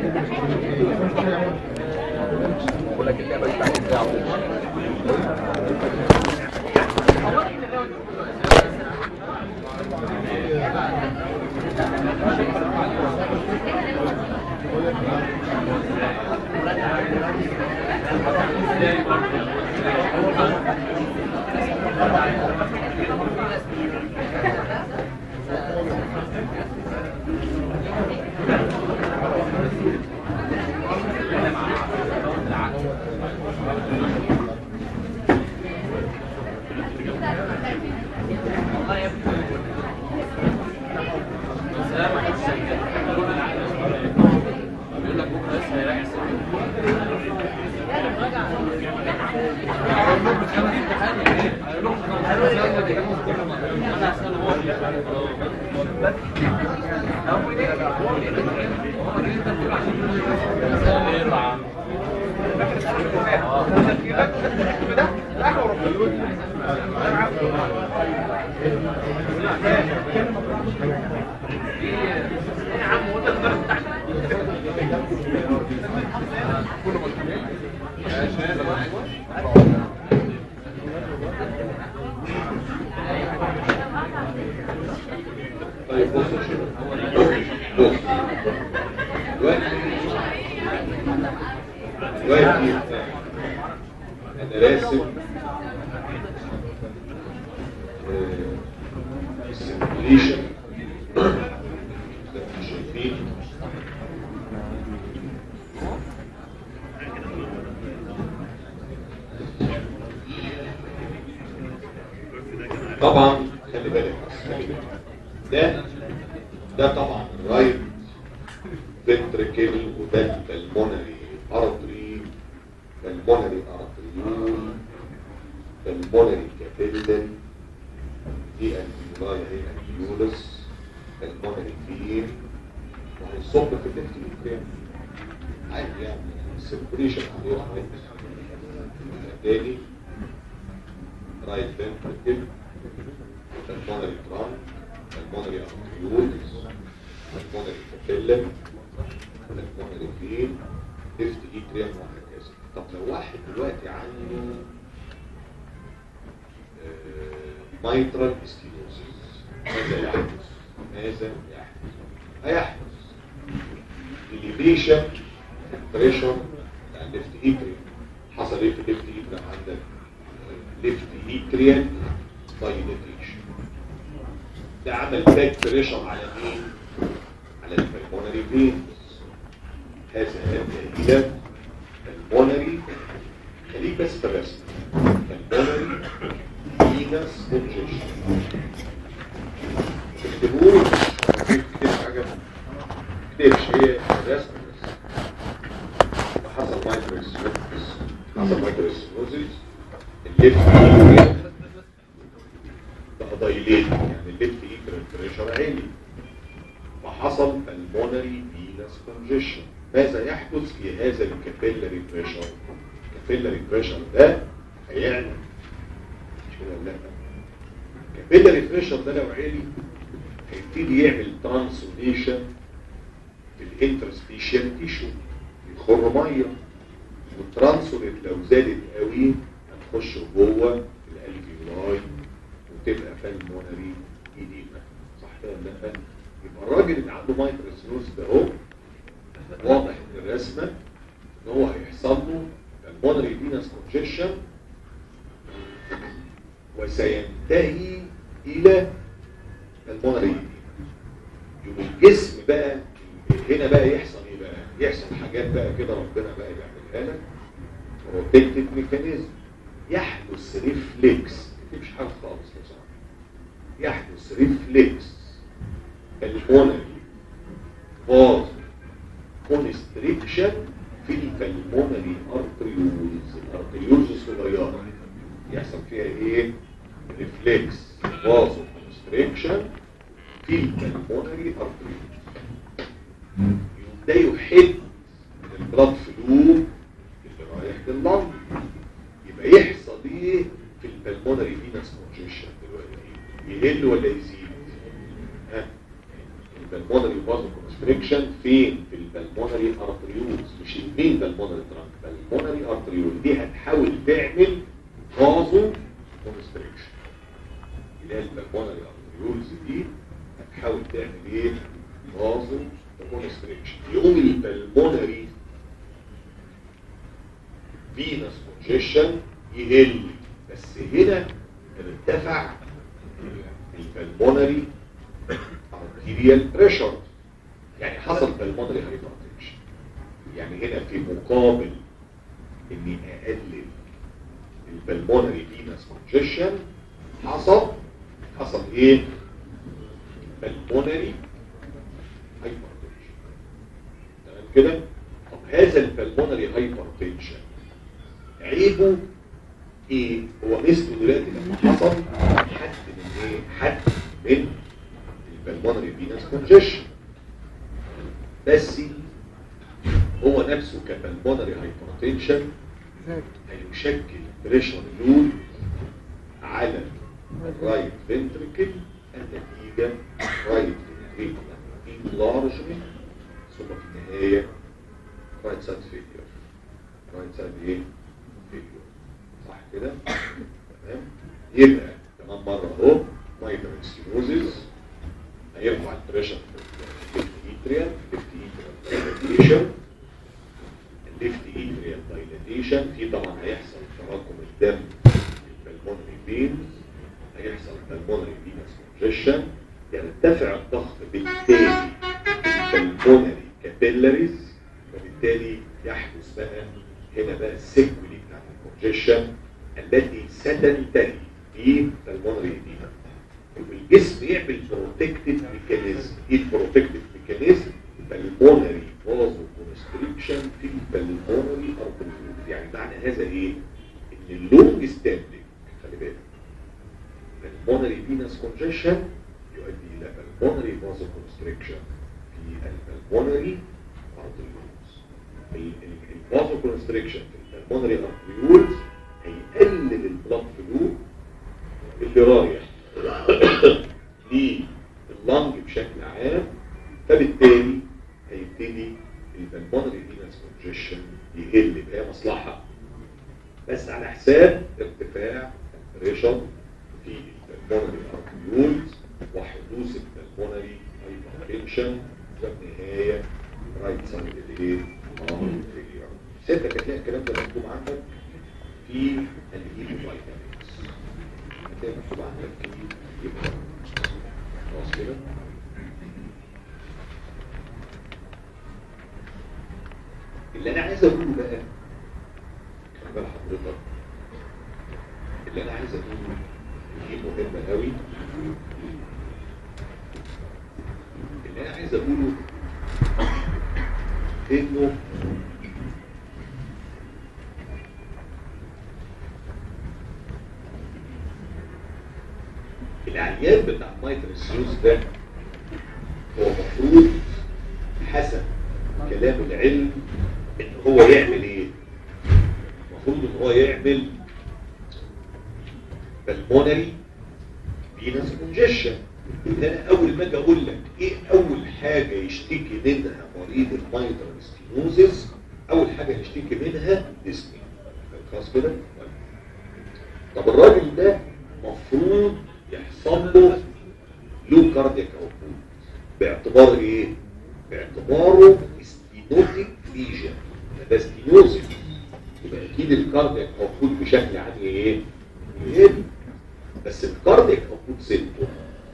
بقول لك اللعبه دي بتاعت الدراع. طيب بص يا شباب بص دلوقتي دلوقتي انا راسم السيموليشن زي ما انتم شايفين طبعا خلي بالك بس، خلي بالك ده ده طبعا الرايت فنتريكل وده البلمونري ارتري البلمونري ارتريول البلمونري كابيلاري دي الفيولاي هي الفيولس البلمونري فين وهيصب في الليفت يوكرين عادي يعني السيركوليشن عليه رايت تاني رايت فنتريكل المونري ترانك المونري ارتريولز المونري كابيلر المونري فين ليفت ايتريم وهكذا طب لو واحد دلوقتي عنده مايترال ستينوزيس ماذا يحدث؟ ماذا يحدث؟ هيحدث elevation بريشر بتاع الليفت ايتريم حصل ايه في الليفت ايتريم عندك؟ ليفت ايتريم دايليتيشن ده عمل باك بريشر على مين؟ على البلمونري فينز هذا يؤدي الى البلمونري خليك بس في الرسم البلمونري فينس كونجيشن تكتبوه تكتب حاجه تكتبش هي الرسم بس حصل مايكروسينوزيس حصل مايكروسينوزيس الليفت ايد بقى دايليت يعني الليفت ايد بريشر عالي وحصل المونري فينس كونجيشن ماذا يحدث في هذا الكابيلاري بريشر الكابيلاري بريشر ده هيعلى مش كده ولا لا الكابيلاري بريشر ده لو عالي هيبتدي يعمل ترانسوديشن في الانترستيشن تيشو يخر ميه والترانسوليت لو زادت قوي هتخش جوه الالفيولاي وتبقى بالمونري ايديما صح كده ولا لا يبقى الراجل اللي عنده مايكروسينوس ده اهو واضح من الرسمه ان هو هيحصل له البونري فينس كونجكشن وسينتهي الى البونري يوم الجسم بقى هنا بقى يحصل ايه بقى يحصل حاجات بقى كده ربنا بقى يعملها لك بروتكتيف ميكانيزم يحدث ريفلكس مفيش حاجه خالص لو سمحت يحدث ريفلكس البونري باز كونستريكشن في البلمونري ارتريولز الارتريولز الصغيره يحصل فيها ايه ريفلكس باز كونستريكشن في البلمونري ارتريولز ده يحد من البلاد فلو اللي رايح لللنج يبقى يحصل ايه في البلمونري فينس كونجيشن دلوقتي يقل ولا يزيد ها البلمونري فازو كونستريكشن فين في البلمونري ارتريولز مش المين بلمونري ترانك بلمونري ارتريول دي هتحاول تعمل فازو كونستريكشن اللي هي البلمونري ارتريولز دي هتحاول تعمل ايه فازو كونستريكشن يقوم البلمونري فينس كونجيشن يقل بس هنا ارتفع البلمونري arterial pressure يعني حصل بالمونري هايبرتنشن يعني هنا في مقابل اني اقلل البلمونري فينس كونجيشن حصل حصل ايه بالمونري هايبرتنشن تمام كده طب هذا البلمونري هايبرتنشن عيبه ايه هو ميزته دلوقتي لما حصل حد من ايه حد من البلمونري فينس كونجيشن بس هو نفسه كبلمونري هايبرتنشن هيشكل بريشر لود على الرايت فنتريكل النتيجة رايت فنتريكل انلارجمنت ثم في النهاية رايت سايد فيلير رايت سايد ايه؟ فيلير صح كده؟ تمام؟ يبقى كمان مرة اهو مايترال ستينوزيس هيرفع البريشر في الليفت ايتريال ليفت ايتريال دايلاتيشن الليفت ايتريال دايلاتيشن في طبعا هيحصل تراكم الدم في البلمونري فينز هيحصل بالمونري فينس كونجيشن يرتفع الضغط بالتالي في البلمونري كابيلاريز وبالتالي يحدث بقى هنا بقى السيكولي بتاع الكونجيشن التي ستنتهي في البلمونري فينس والجسم يعمل بروتكتيف ميكانيزم ايه البروتكتيف ميكانيزم بالمونري فازو كونستريكشن في البلمونري ارتريول يعني معنى هذا ايه ان اللونج ستاندنج خلي بالك البلمونري فينس كونجيشن يؤدي الى بالمونري فازو كونستريكشن في البلمونري ارتريولز الفازو كونستريكشن في البلمونري ارتريولز هيقلل البلاد فلو اللي رايح لللنج بشكل عام فبالتالي هيبتدي البلمونري فينس كونجيشن يقل بقى مصلحه بس على حساب ارتفاع البريشر في البلمونري ارتريولز وحدوث البلمونري هايبرتنشن والنهايه رايت سايد الايه؟ فيلير سيادتك هتلاقي الكلام ده مكتوب عندك في الهيموفايتامينز هتلاقي مكتوب عندك في الهيموفايتامينز خلاص كده؟ اللي انا عايز اقوله بقى خلي بال حضرتك اللي انا عايز اقوله دي مهمه قوي اللي انا عايز اقوله انه العيان بتاع المايترسيوس ده هو المفروض حسب كلام العلم ان هو يعمل ايه المفروض ان هو يعمل بالمونري فينس كونجيشن انا اول ما اجي اقول لك ايه اول حاجه يشتكي منها مريض المايترال ستينوزيس اول حاجه يشتكي منها ديسني خلاص كده طب الراجل ده مفروض يحصل له لو كاردياك اوتبوت باعتبار ايه باعتباره ستينوتيك ليجن ده ستينوزيس يبقى اكيد الكاردياك اوتبوت بشكل عام ايه يقل بس الكاردياك اوتبوت سيمتوم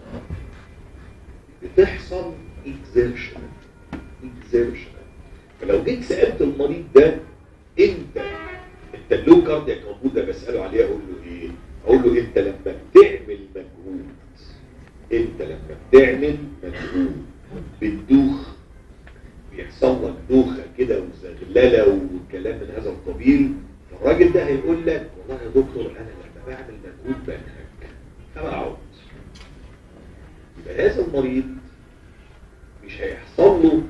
بتحصل اكزيرشن اكزيرشن فلو جيت سالت المريض ده انت انت اللو كاردياك اوتبوت ده بساله عليه اقول له ايه اقول له انت لما بتعمل مجهود انت لما بتعمل مجهود بتدوخ بيحصل لك دوخه كده وزغلله وكلام من هذا القبيل الراجل ده هيقول لك والله يا دكتور انا لما بعمل مجهود بنهك فبقعد يبقى هذا المريض مش هيحصل له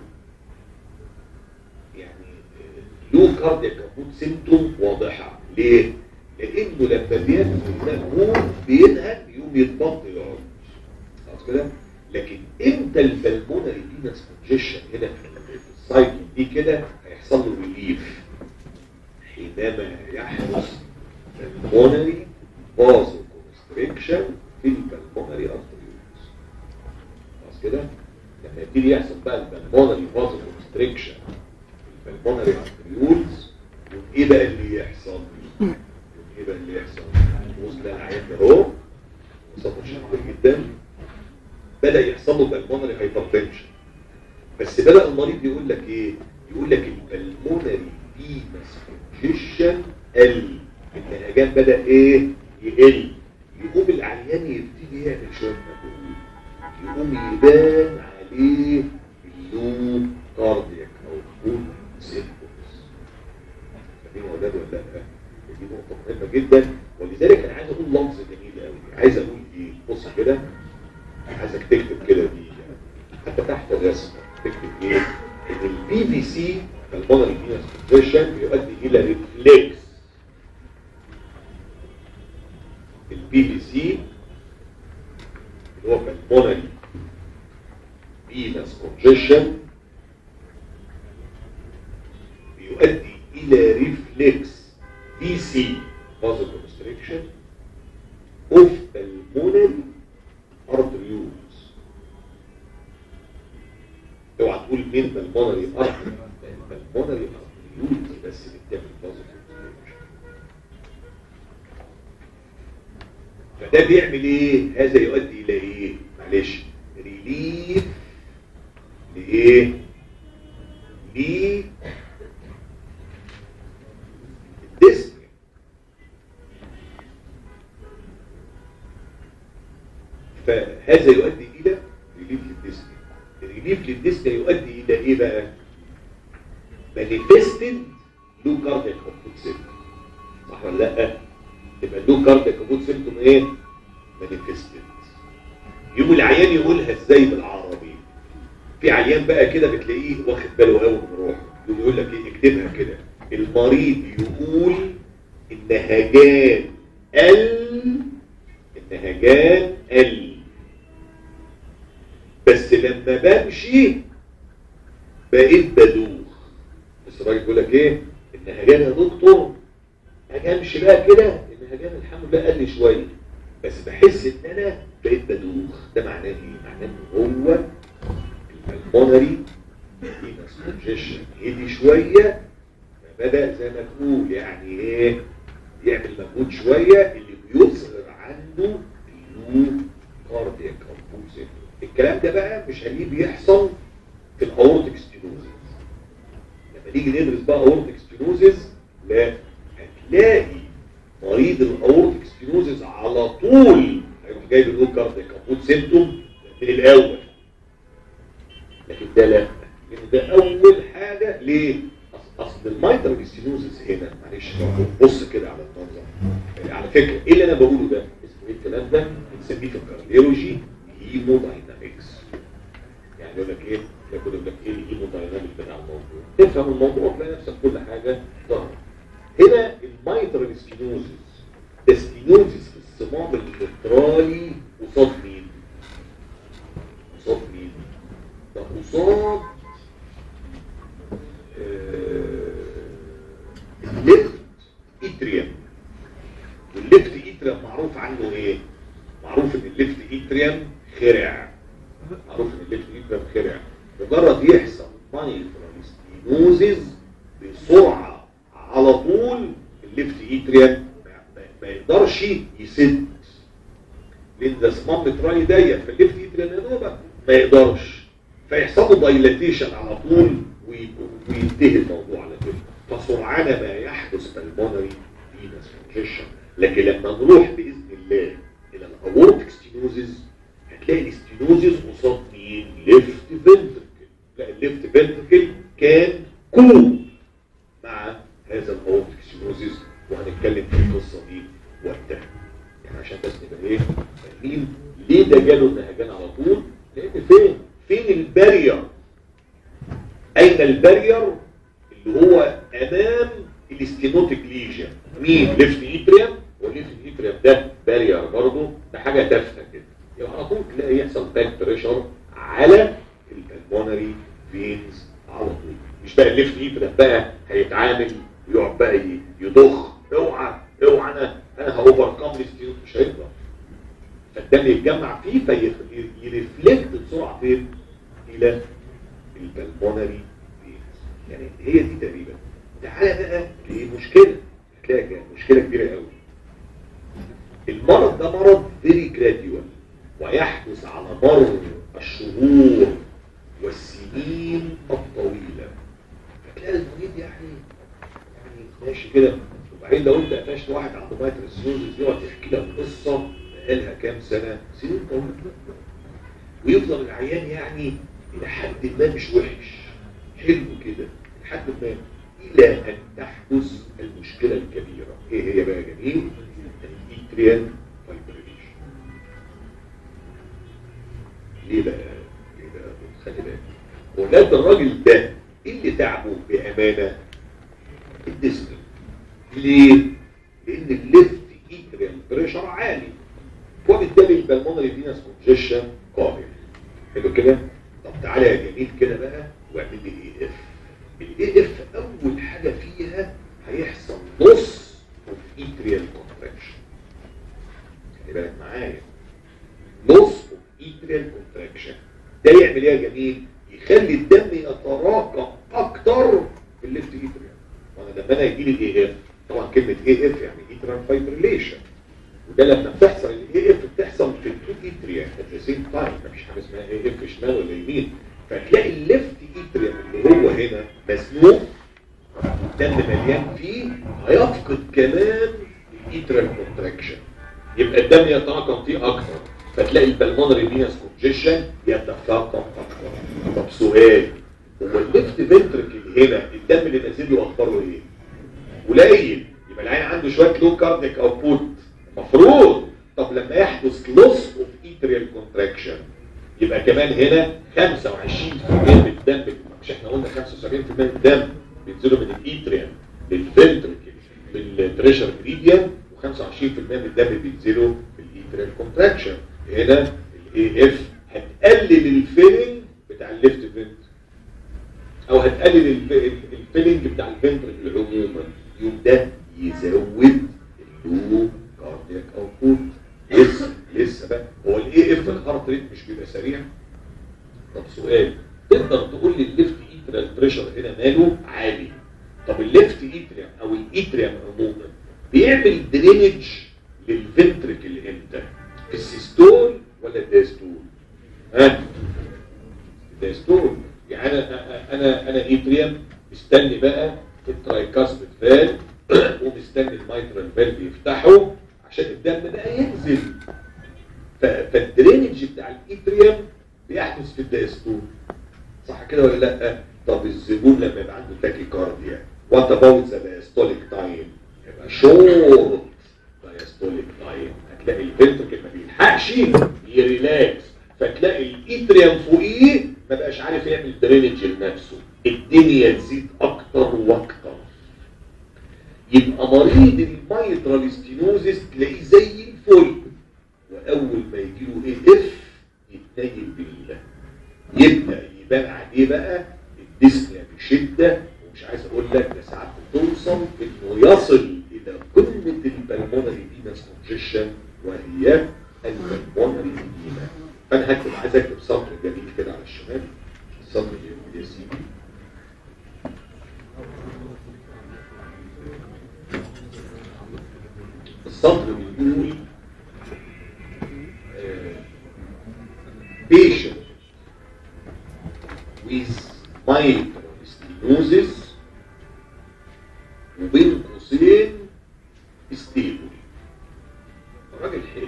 يعني له كاردياك كابوت سيمتوم واضحه ليه؟ لانه لما بيعمل مجهود بينهك يقوم يتبطل يقعد خلاص كده؟ لكن امتى البلمونري فينس كونجيشن هنا في السايكل دي كده هيحصل له ريليف حينما يحدث بالمونري فازو كونستريكشن في البلمونري ارتريولز خلاص كده لما يبتدي يحصل بقى البلمونري فازو كونستريكشن في البلمونري ارتريولز ايه بقى اللي يحصل ايه بقى اللي يحصل وصل العيان ده اهو وصفه شديد جدا بدا يحصل له بالمونري هايبرتنشن بس بدا المريض يقول لك ايه يقول لك البلمونري فينس كونجيشن قل النهجان بدا ايه يقل يقوم العيان يبتدي يعمل شويه مجهود يقوم يبان عليه اللو كاردياك او فول سيمبتومز فاهمين يا اولاد ولا لا دي نقطه مهمه جدا ولذلك انا عايز اقول لفظ جميل قوي عايز اقول ايه بص كده عايزك تكتب كده دي حتى تحت الرسم تكتب ايه ان البي في سي المونري فينس كونجيشن بيؤدي الى ريفلكس البي في سي اللي هو المونري فينس كونجيشن بيؤدي الى ريفلكس بي سي فازو كونستريكشن اوف المونري ارتريولز اوعى تقول مين بالمونري ارتريولز بالمونري ارتريولز بس بتعمل فازو كونستريكشن فده بيعمل ايه هذا يؤدي الى ايه معلش ريليف لايه ليه الديسك فهذا يؤدي الى ريليف للديسك الريليف للديسك يؤدي الى ايه بقى مانيفستد لو كاردياك اوبوت سيمتوم صح ولا لا يبقى لو كاردياك اوبوت سيمتوم ايه مانيفستد يوم العيان يقولها ازاي بالعربي في عيان بقى كده بتلاقيه واخد باله قوي من روحه يقوم يقول لك ايه اكتبها كده المريض يقول النهجان ال النهجان ال بس لما بمشي بقيت بدوخ بس الراجل بيقول لك ايه النهجان يا دكتور اجي امشي بقى كده النهجان الحمد لله قل شويه بس بحس ان انا بقيت بدوخ ده معناه ايه؟ معناه ان هو البلمونري فينس كونجيشن هدي شويه بدأ زي ما تقول يعني ايه يعمل مجهود شوية اللي بيظهر عنده اللو كاردياك كومبوزيت الكلام ده بقى مش هنلاقيه بيحصل في الاورتيك ستينوزيس لما نيجي ندرس بقى اورتيك ستينوزيس لا هتلاقي مريض الاورتيك ستينوزيس على طول هيروح جايب اللو كاردياك كومبوزيت سيمتوم من الاول لكن ده لا لان ده اول حاجه ليه اصل المايترال ستينوزس هنا معلش بص كده على المنظر على فكره ايه اللي انا بقوله ده اسمه ايه الكلام ده بنسميه في الكارديولوجي هيموداينامكس يعني يقول لك ايه يقول لك ايه الهيموداينامكس بتاع الموضوع تفهم الموضوع تلاقي نفسك كل حاجه ظهرت هنا المايترال ستينوزس ده ستينوزس في الصمام المترالي قصاد مين؟ قصاد مين؟ ده قصاد الليفت اتريم والليفت اتريم معروف عنه ايه معروف ان الليفت اتريم خرع معروف ان الليفت اتريم خرع مجرد يحصل مايكروستينوزز بسرعه على طول الليفت اتريم ما يقدرش يسد لان ده صمام مترالي ضيق فالليفت اتريم يا دوبك ما يقدرش فيحصل له دايلاتيشن على طول وينتهي الموضوع على كده فسرعان ما يحدث بالمونري فينس كونجيشن لكن لما نروح باذن الله الى الاورتيك ستينوزز هتلاقي الستينوزز قصاد مين ليفت فنتركل لا الليفت فنتركل كان كول مع هذا الاورتيك ستينوزز وهنتكلم في القصه دي وقتها يعني عشان بس نبقى ايه فاهمين ليه ده جاله النهجان على طول لان فين فين البارير اين البارير اللي هو امام الاستينوتيك ليجن مين ليفت ايتريم والليفت ايتريم ده بارير برضه ده حاجه تافهه كده يبقى على طول تلاقي يحصل باك بريشر على البلمونري فينز على طول مش بقى الليفت ايد بقى هيتعامل ويقعد بقى ي- يضخ اوعى اوعى انا انا هاوفر كام مش هيقدر فالدم يتجمع فيه فيرفلكت بسرعه فين؟ الى البلمونري فينز يعني هي دي تقريبا تعالى بقى لمشكله هتلاقي مشكله كبيره قوي المرض ده مرض فيري جراديوال ويحدث على مر الشهور والسنين الطويلة فتلاقي المريض يعني يعني ماشي كده وبعدين لو انت قفشت واحد عنده مايترسيوزز يقعد يحكي لك قصة بقالها كام سنة سنين طويلة ويفضل العيان يعني إلى حد ما مش وحش حلو كده لحد ما إلى أن تحدث المشكلة الكبيرة إيه هي بقى جميل؟ الإيتريان فايبريشن ليه بقى؟ ليه بقى؟ خلي بالك ولاد الراجل ده إيه اللي تعبه بأمانة؟ الديسبل ليه؟ لأن الليفت إيتريان بريشر عالي وبالتالي البلمونري فينس كونجيشن قابل حلو كده؟ طب تعالى يا جميل كده بقى واعمل لي اي اف الاي اف اول حاجه فيها هيحصل نص اوف ايتريال كونتراكشن خلي بالك معايا نص اوف ايتريال كونتراكشن ده يعمل ايه يا جميل يخلي الدم يتراكم اكتر في الليفت ايتريال وانا لما انا يجي لي الاي اف طبعا كلمه اي اف يعني ايتريال فايبريليشن وده لما بتحصل الاي اف بتحصل في التو ايتريا ات ذا سيم تايم مفيش حاجه اسمها اي اف شمال ولا يمين فتلاقي الليفت ايتريا اللي هو هنا مزنوق الدم مليان فيه هيفقد كمان الايتريال كونتراكشن يبقى الدم يتراكم فيه اكتر فتلاقي البلمونري فينس كونجيشن يتفاقم اكتر طب سؤال هو الليفت فنتركل هنا الدم اللي نازل له اخباره ايه؟ قليل يبقى العين عنده شويه لو كارديك اوتبوت مفروض طب لما يحدث لوس اوف ايتريال كونتراكشن يبقى كمان هنا 25% من الدم مش احنا قلنا 75% من الدم بينزلوا من الايتريال للفنتركل بالبريشر جريديان و25% من الدم بينزلوا في الايتريال كونتراكشن هنا الاي اف هتقلل الفيلنج بتاع الليفت فنتركل او هتقلل الف- الفيلنج بتاع الفنتركل عموما يوم ده يزود اللو كاردياك اوتبوت لسه لسه بقى هو الاي اف الهارت ريت مش بيبقى سريع طب سؤال تقدر تقول لي الليفت ايتريال بريشر هنا ماله عالي طب الليفت ايتريال او الايتريال عموما بيعمل درينج للفنتركل امتى في السيستول ولا الدايستول ها الدايستول يعني انا انا انا ايتريال مستني بقى الترايكاسبيد فال ومستني المايترال فالف يفتحوا عشان الدم بقى ينزل ف- فالدرينج بتاع الايتريوم بيحدث في الدايستول صح كده ولا لا طب الزبون لما يبقى عنده تاكيكارديا وات اباوت ذا دايستوليك تايم يبقى شورت دايستوليك تايم هتلاقي الفنتركل ما بيلحقش يريلاكس فتلاقي الايتريوم فوقيه ما بقاش عارف يعمل درينج لنفسه الدنيا تزيد اكتر واكتر يبقى مريض المايترال ستينوزس تلاقيه زي الفل واول ما يجي له ايه اف يتنيل بالله يبدا يبان عليه بقى الديسنيا بشده ومش عايز اقول لك ده ساعات بتوصل انه يصل الى قمه البلمونري فينس كونجيشن وهي البلمونري فينا فانا هكتب عايز اكتب سطر جميل كده على الشمال السطر يا سيدي السطر بيقول آه، patient with mitral stenosis وبين قوسين stable الراجل حلو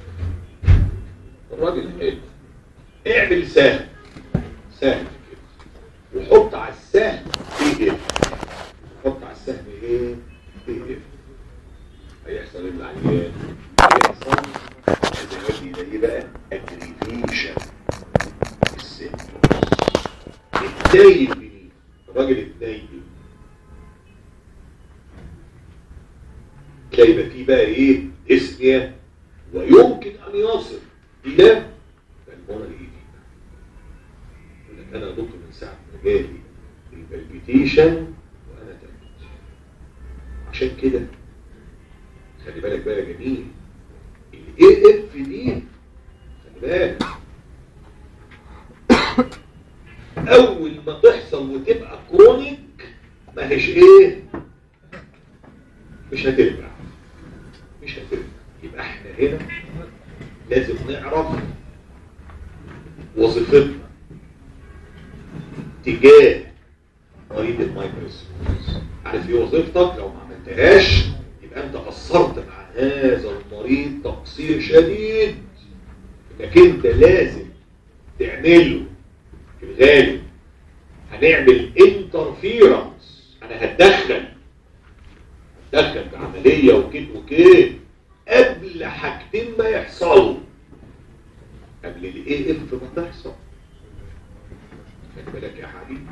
الراجل حلو اعمل سهل سهل كده وحط على السهل ايه حط على السهل ايه ايه هيحصل ايه العيان هيحصل هيؤدي الى ايه بقى اجريفيشن السيمتومز التايب دي الراجل التايب تلاقي يبقى فيه بقى ايه اسمية ويمكن ان يصل الى البونر ايديما انا يا دكتور من ساعه ما جالي البلبيتيشن وانا تابت عشان كده خلي بالك بقى يا جميل الاي اف دي خلي بالك اول ما تحصل وتبقى كرونيك ما هيش ايه مش هترجع مش هترجع يبقى احنا هنا لازم نعرف وظيفتنا تجاه مريض المايكروسكوبس عارف ايه وظيفتك لو ما عملتهاش يبقى انت قصرت مع هذا المريض تقصير شديد انك انت لازم تعمله في الغالب هنعمل انترفيرنس انا هتدخل هتدخل بعملية وكده وكده قبل حاجتين ما يحصلوا قبل الاي اف ما تحصل خلي بالك يا حبيبي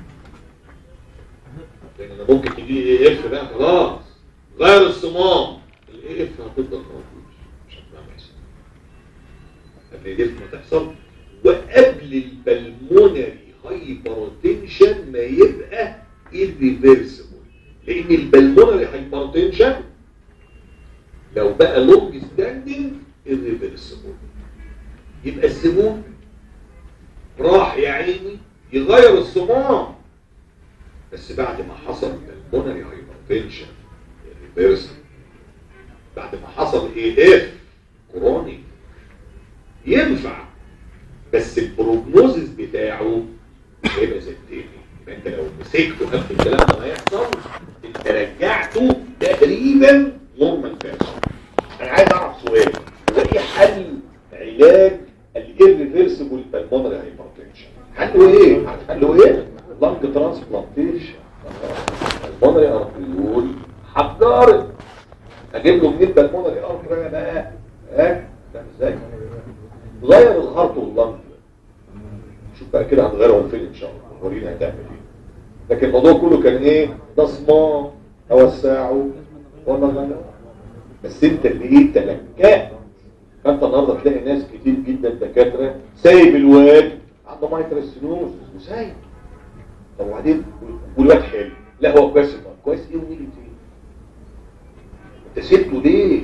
لان انا ممكن تجي لي اي اف بقى خلاص غير الصمام الاي اف هتفضل موجود مش هتبقى محسن قبل الاي اف ما تحصل وقبل البلمونري هايبرتنشن ما يبقى irreversible لان البلمونري هايبرتنشن لو بقى لونج ستاندنج irreversible يبقى الزبون راح يا عيني يغير الصمام بس بعد ما حصل البلمونري هايبرتنشن irreversible بعد ما حصل اي اف كروني ينفع بس البروجنوزس بتاعه هيبقى زي التاني يبقى انت لو مسكته قبل الكلام ده ما يحصل انت رجعته تقريبا نورمال فاشن انا عايز اعرف سؤال هو ايه حل علاج الirreversible pulmonary hypertension حله ايه عارف حله ايه لانج ترانسبلانتيشن البلمونري ارتريول حجرت اجيب له منين بالمونري ارتري بقى ها فاهم ازاي غير الهارت واللنج شوف بقى كده هنغيرهم فين ان شاء الله ورينا هتعمل ايه لكن الموضوع كله كان ايه ده صمام اوسعه ولا غيره بس انت اللي ايه تلكأت فانت النهارده تلاقي ناس كتير جدا دكاتره سايب الواد عنده مايترستينوز وسايب طب وبعدين والواد حلو لا هو كويس طب كويس ايه ونيجي ايه انت سيبته ليه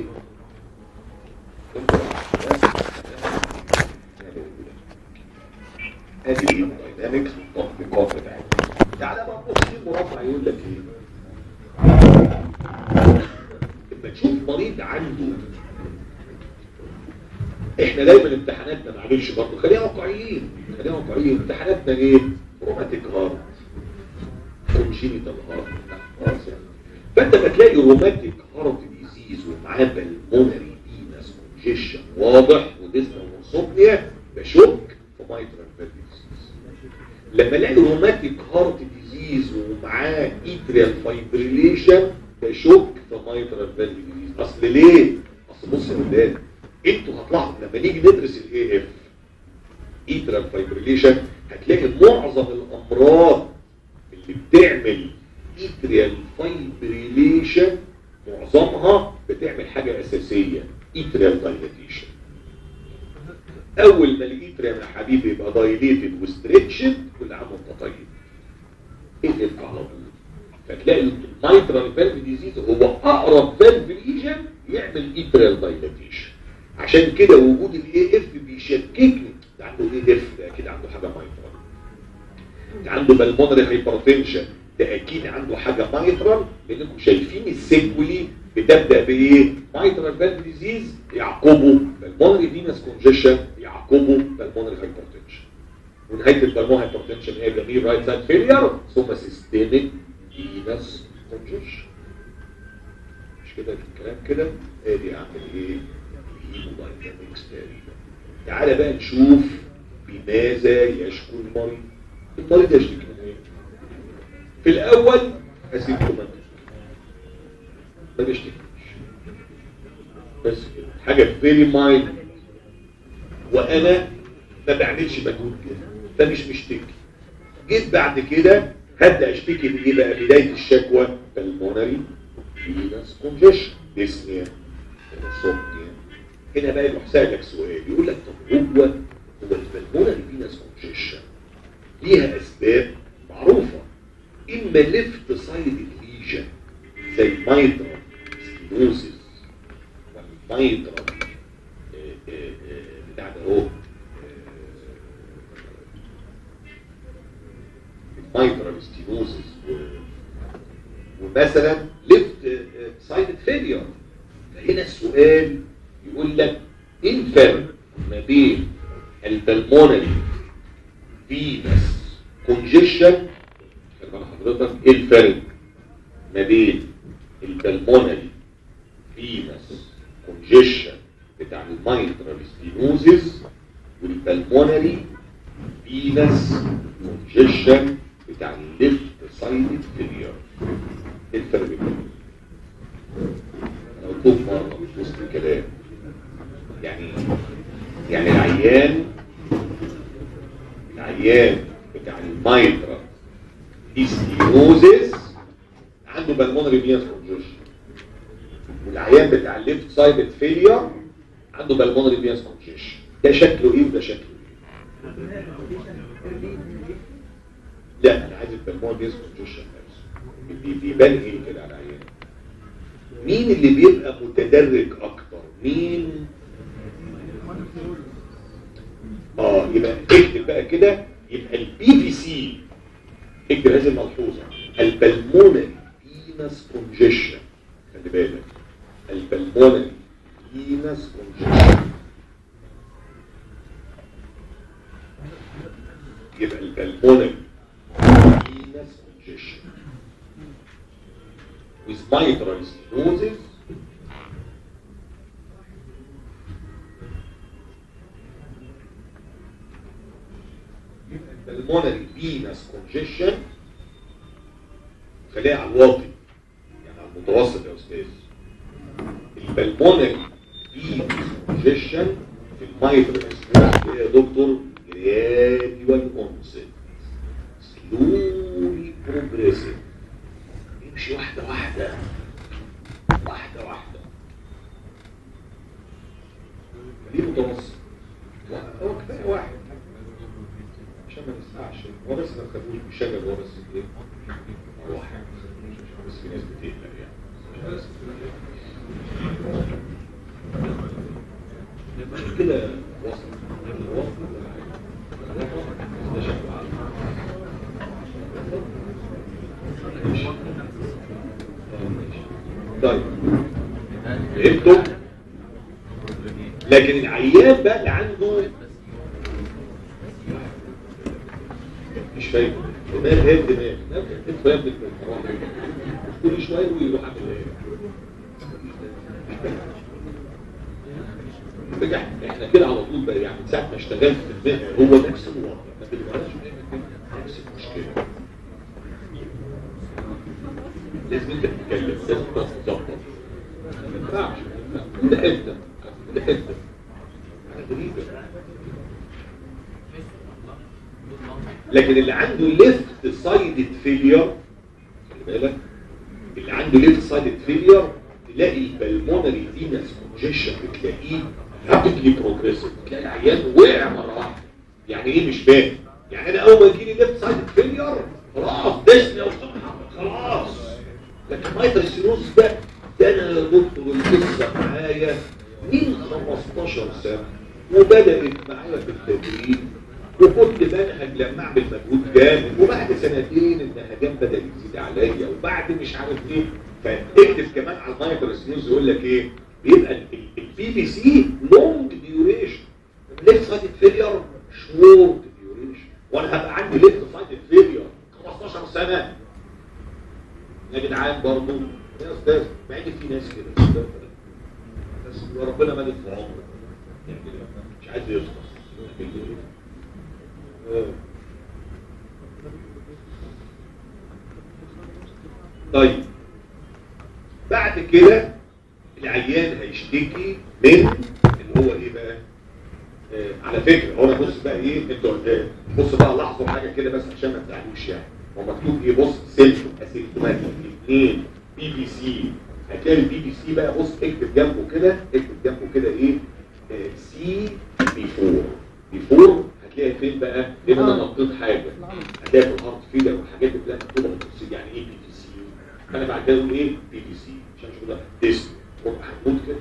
ادي الداينامكس والتطبيقات بتاعتها تعالى بقى بص في مربع يقول لك ايه لما تشوف مريض عنده احنا دايما امتحاناتنا معلش برضه خلينا واقعيين خلينا واقعيين امتحاناتنا ايه روماتيك هارت كونجينيتال هارت خلاص يعني فانت ما تلاقي روماتيك هارت ديزيز ومعاه بالمونري فينس كونجيشن واضح وديسنا وانسومنيا بشك في مايترال ديزيز لما الاقي روماتيك هارت ديزيز ومعاه ايتريال فايبريليشن بشك في مايترال ديزيز اصل ليه اصل بص يا ولاد انتوا هتلاحظوا لما نيجي ندرس الاي اف ايترال فايبريليشن هتلاقي معظم الامراض اللي بتعمل ايتريال فايبريليشن معظمها بتعمل حاجة اساسية ايتريال دايليتيشن اول ما الايتريال يا حبيبي يبقى دايليتد وستريتشد كل عام وانت طيب اقلب على طول فتلاقي المايترال فالف ديزيز هو اقرب فالف ليجن يعمل ايتريال دايليتيشن عشان كده وجود الاي اف بيشككني ده عنده اي اف ده اكيد عنده حاجه مايترال ده عنده بالمونري هايبرتنشن ده اكيد عنده حاجه مايترال لانكم شايفين السيكولي بتبدا بايه مايترال فالف ديزيز يعقبه بالمونري فينس كونجيشن يعقبه بالمونري هايبرتنشن ونهايه البلمونري هايبرتنشن هي جميل رايت سايد فيلير ثم سيستميك فينس كونجيشن مش كده الكلام كده ادي اعمل ايه هيموداينامكس تقريبا تعالى بقى نشوف بماذا يشكو المريض المريض يشتكي من ايه في الاول اسيمتوماتيك ما بيشتكيش بس كده حاجه فيري مايند وانا ما بعملش مجهود كده فمش مشتكي جيت بعد كده هبدا اشتكي بايه بقى بدايه الشكوى بالمونري فينس كونجيشن ديسنيا انسومنيا هنا بقى يروح سألك سؤال يقول لك طب هو هو البلمونري فينس كونجيشن ليها اسباب معروفه اما ليفت سايد ليجن زي المايترا سكلوزيس والمايترا آه، آه، آه، بتاع ده اهو المايترا ستينوزيس ومثلا ليفت سايد فيلير فهنا السؤال يقول لك ايه الفرق ما بين البلمونري فينس كونجيشن خلي بال حضرتك ايه الفرق ما بين البلمونري فينس كونجيشن بتاع المايترال ستينوزيس والبلمونري فينس كونجيشن بتاع الليفت سايد فيلير ايه الفرق بينهم انا قلت لكم مره في وسط الكلام يعني يعني العيان العيان بتاع المايترا ستينوزيس عنده بالمونري فينس كونجيشن والعيان بتاع الليفت سايد فيلير عنده بالمونري فينس كونجيشن ده شكله ايه وده شكله ايه لا انا عايز البلمونري فينس كونجيشن نفسه بي- بيبان ايه كده على العيان مين اللي بيبقى متدرج اكتر مين اه يبقى اكتب بقى كده يبقى البي في سي اكتب هذه الملحوظه البلمونري فينس كونجيشن خلي بالك البلمونري فينس كونجيشن يبقى البلمونري فينس كونجيشن with mitral stenosis pulmonary venous congestion خليها على الواطي يعني على المتوسط يا استاذ البلمونري venous congestion في المايترال stenosis يا دكتور gradual onset slowly progressive يمشي واحدة واحدة واحدة واحدة ليه متوسط؟ هو كفاية واحد عشان ما نسمعش هو بس ما تخافوش بيشغل هو بس ايه هو واحد بس في ناس بتقلق يعني مش كده وصل وصل ده شكله عالي. ماشي. طيب فهمتوا لكن العيان بقى اللي عنده مش فاهم دماغ هي الدماغ انت فاهم بالمراحل كل شويه ويروح عامل ايه بجح احنا كده على طول بقى يعني من ساعه ما اشتغلت في المهنه هو نفس الوضع ما بنبقاش نفس المشكله لازم انت تتكلم لازم تقف تظبط ما ينفعش ده حته ده حته حاجه غريبه لكن اللي عنده ليفت سايدد فيلير خلي بالك اللي عنده ليفت سايدد فيلير تلاقي البلمونري فينس كونجيشن بتلاقيه رابيدلي بروجريسيف تلاقي العيان وقع مره واحده يعني ايه مش فاهم يعني انا اول ما يجي لي ليفت سايدد فيلير خلاص دشني يا استاذ محمد خلاص لكن مايتر سيروز ده ده انا يا دكتور القصه معايا من 15 سنه وبدات معايا في التدريب وكنت بنهج لما اعمل مجهود جامد وبعد سنتين النهجان بدا يزيد عليا وبعد مش عارف ايه فاكتب كمان على المايتر سيروز يقول لك ايه بيبقى البي بي سي لونج ديوريشن ليفت سايد فيلير شورت ديوريشن وانا هبقى عندي ليفت سايد فيلير 15 سنه يا جدعان برضه يا استاذ مع ان في ناس كده أستاذ، بس ربنا مدد في عمره يعني مش عايز يخلص يعمل له إيه؟ آه. طيب بعد كده العيان هيشتكي من اللي هو ايه بقى آه على فكره هو انا بص بقى ايه انتوا آه، بص بقى لاحظوا حاجه كده بس عشان ما تزعلوش يعني هو مكتوب ايه بص سيمتوم اسيمتوماتيك اثنين بي بي سي هتلاقي البي بي سي بقى بص اكتب جنبه كده اكتب جنبه كده ايه سي بي 4 بي 4 هتلاقيها فين بقى؟ هنا انا نطيت حاجه هتلاقي في الهارت فيلر والحاجات دي كلها مكتوبه بالتفصيل يعني ايه بي تي سي انا بعد كده اقول ايه بي تي سي عشان شو ده ديست هتموت كده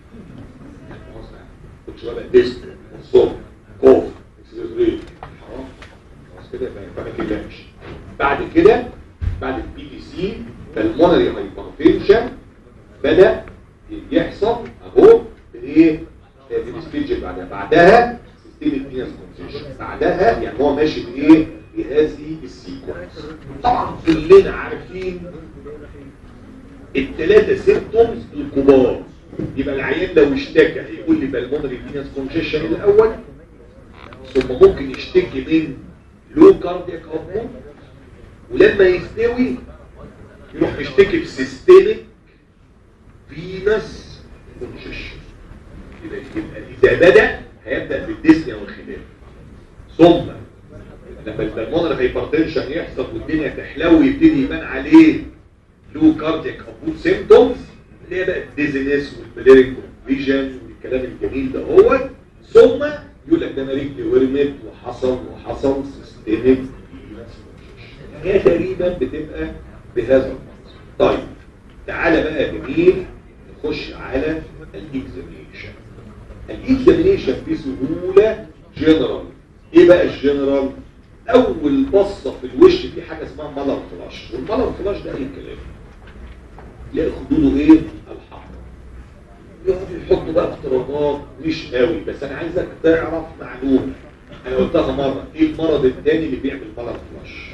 كنت شويه بقى ديست صوت كوف اكسلريت حرام خلاص كده يبقى ما كده بعد كده بعد البي تي سي فالمونري هايبرتنشن بدا يحصل اهو بايه الستيج اللي بعدها بعدها سيستميك فينس كونسيشن بعدها يعني هو ماشي بايه بهذه السيكونس طبعا كلنا عارفين الثلاثه سيمبتومز الكبار يبقى العيان لو اشتكى هيقول لي بالمونري فينس كونجيشن الاول ثم ممكن يشتكي من لو كاردياك اوتبوت ولما يستوي يروح يشتكي بسيستميك فينس كونجيشن يبقى يبقى اذا بدا هيبدا بالديسنيا والخلاف ثم لما البلمونري هايبرتنشن يحصل والدنيا تحلو ويبتدي يبان عليه لو كاردياك ابوت سيمبتومز اللي هي بقى الديزنس والبليريك فيجن والكلام الجميل ده هو ثم يقول لك ده انا رجلي ورمت وحصل وحصل سيستميك هي تقريبا بتبقى بهذا المنظر طيب تعالى بقى يا جميل نخش على الاكزامينشن الاكزامينشن بسهوله جنرال ايه بقى الجنرال اول بصه في الوش في حاجه اسمها مالر فلاش والمالر فلاش ده اي كلام يلاقي خدوده ايه الحمراء يقعدوا يحطوا بقى افتراضات مش قوي بس انا عايزك تعرف معلومه انا قلتها مره ايه المرض الثاني اللي بيعمل مالر فلاش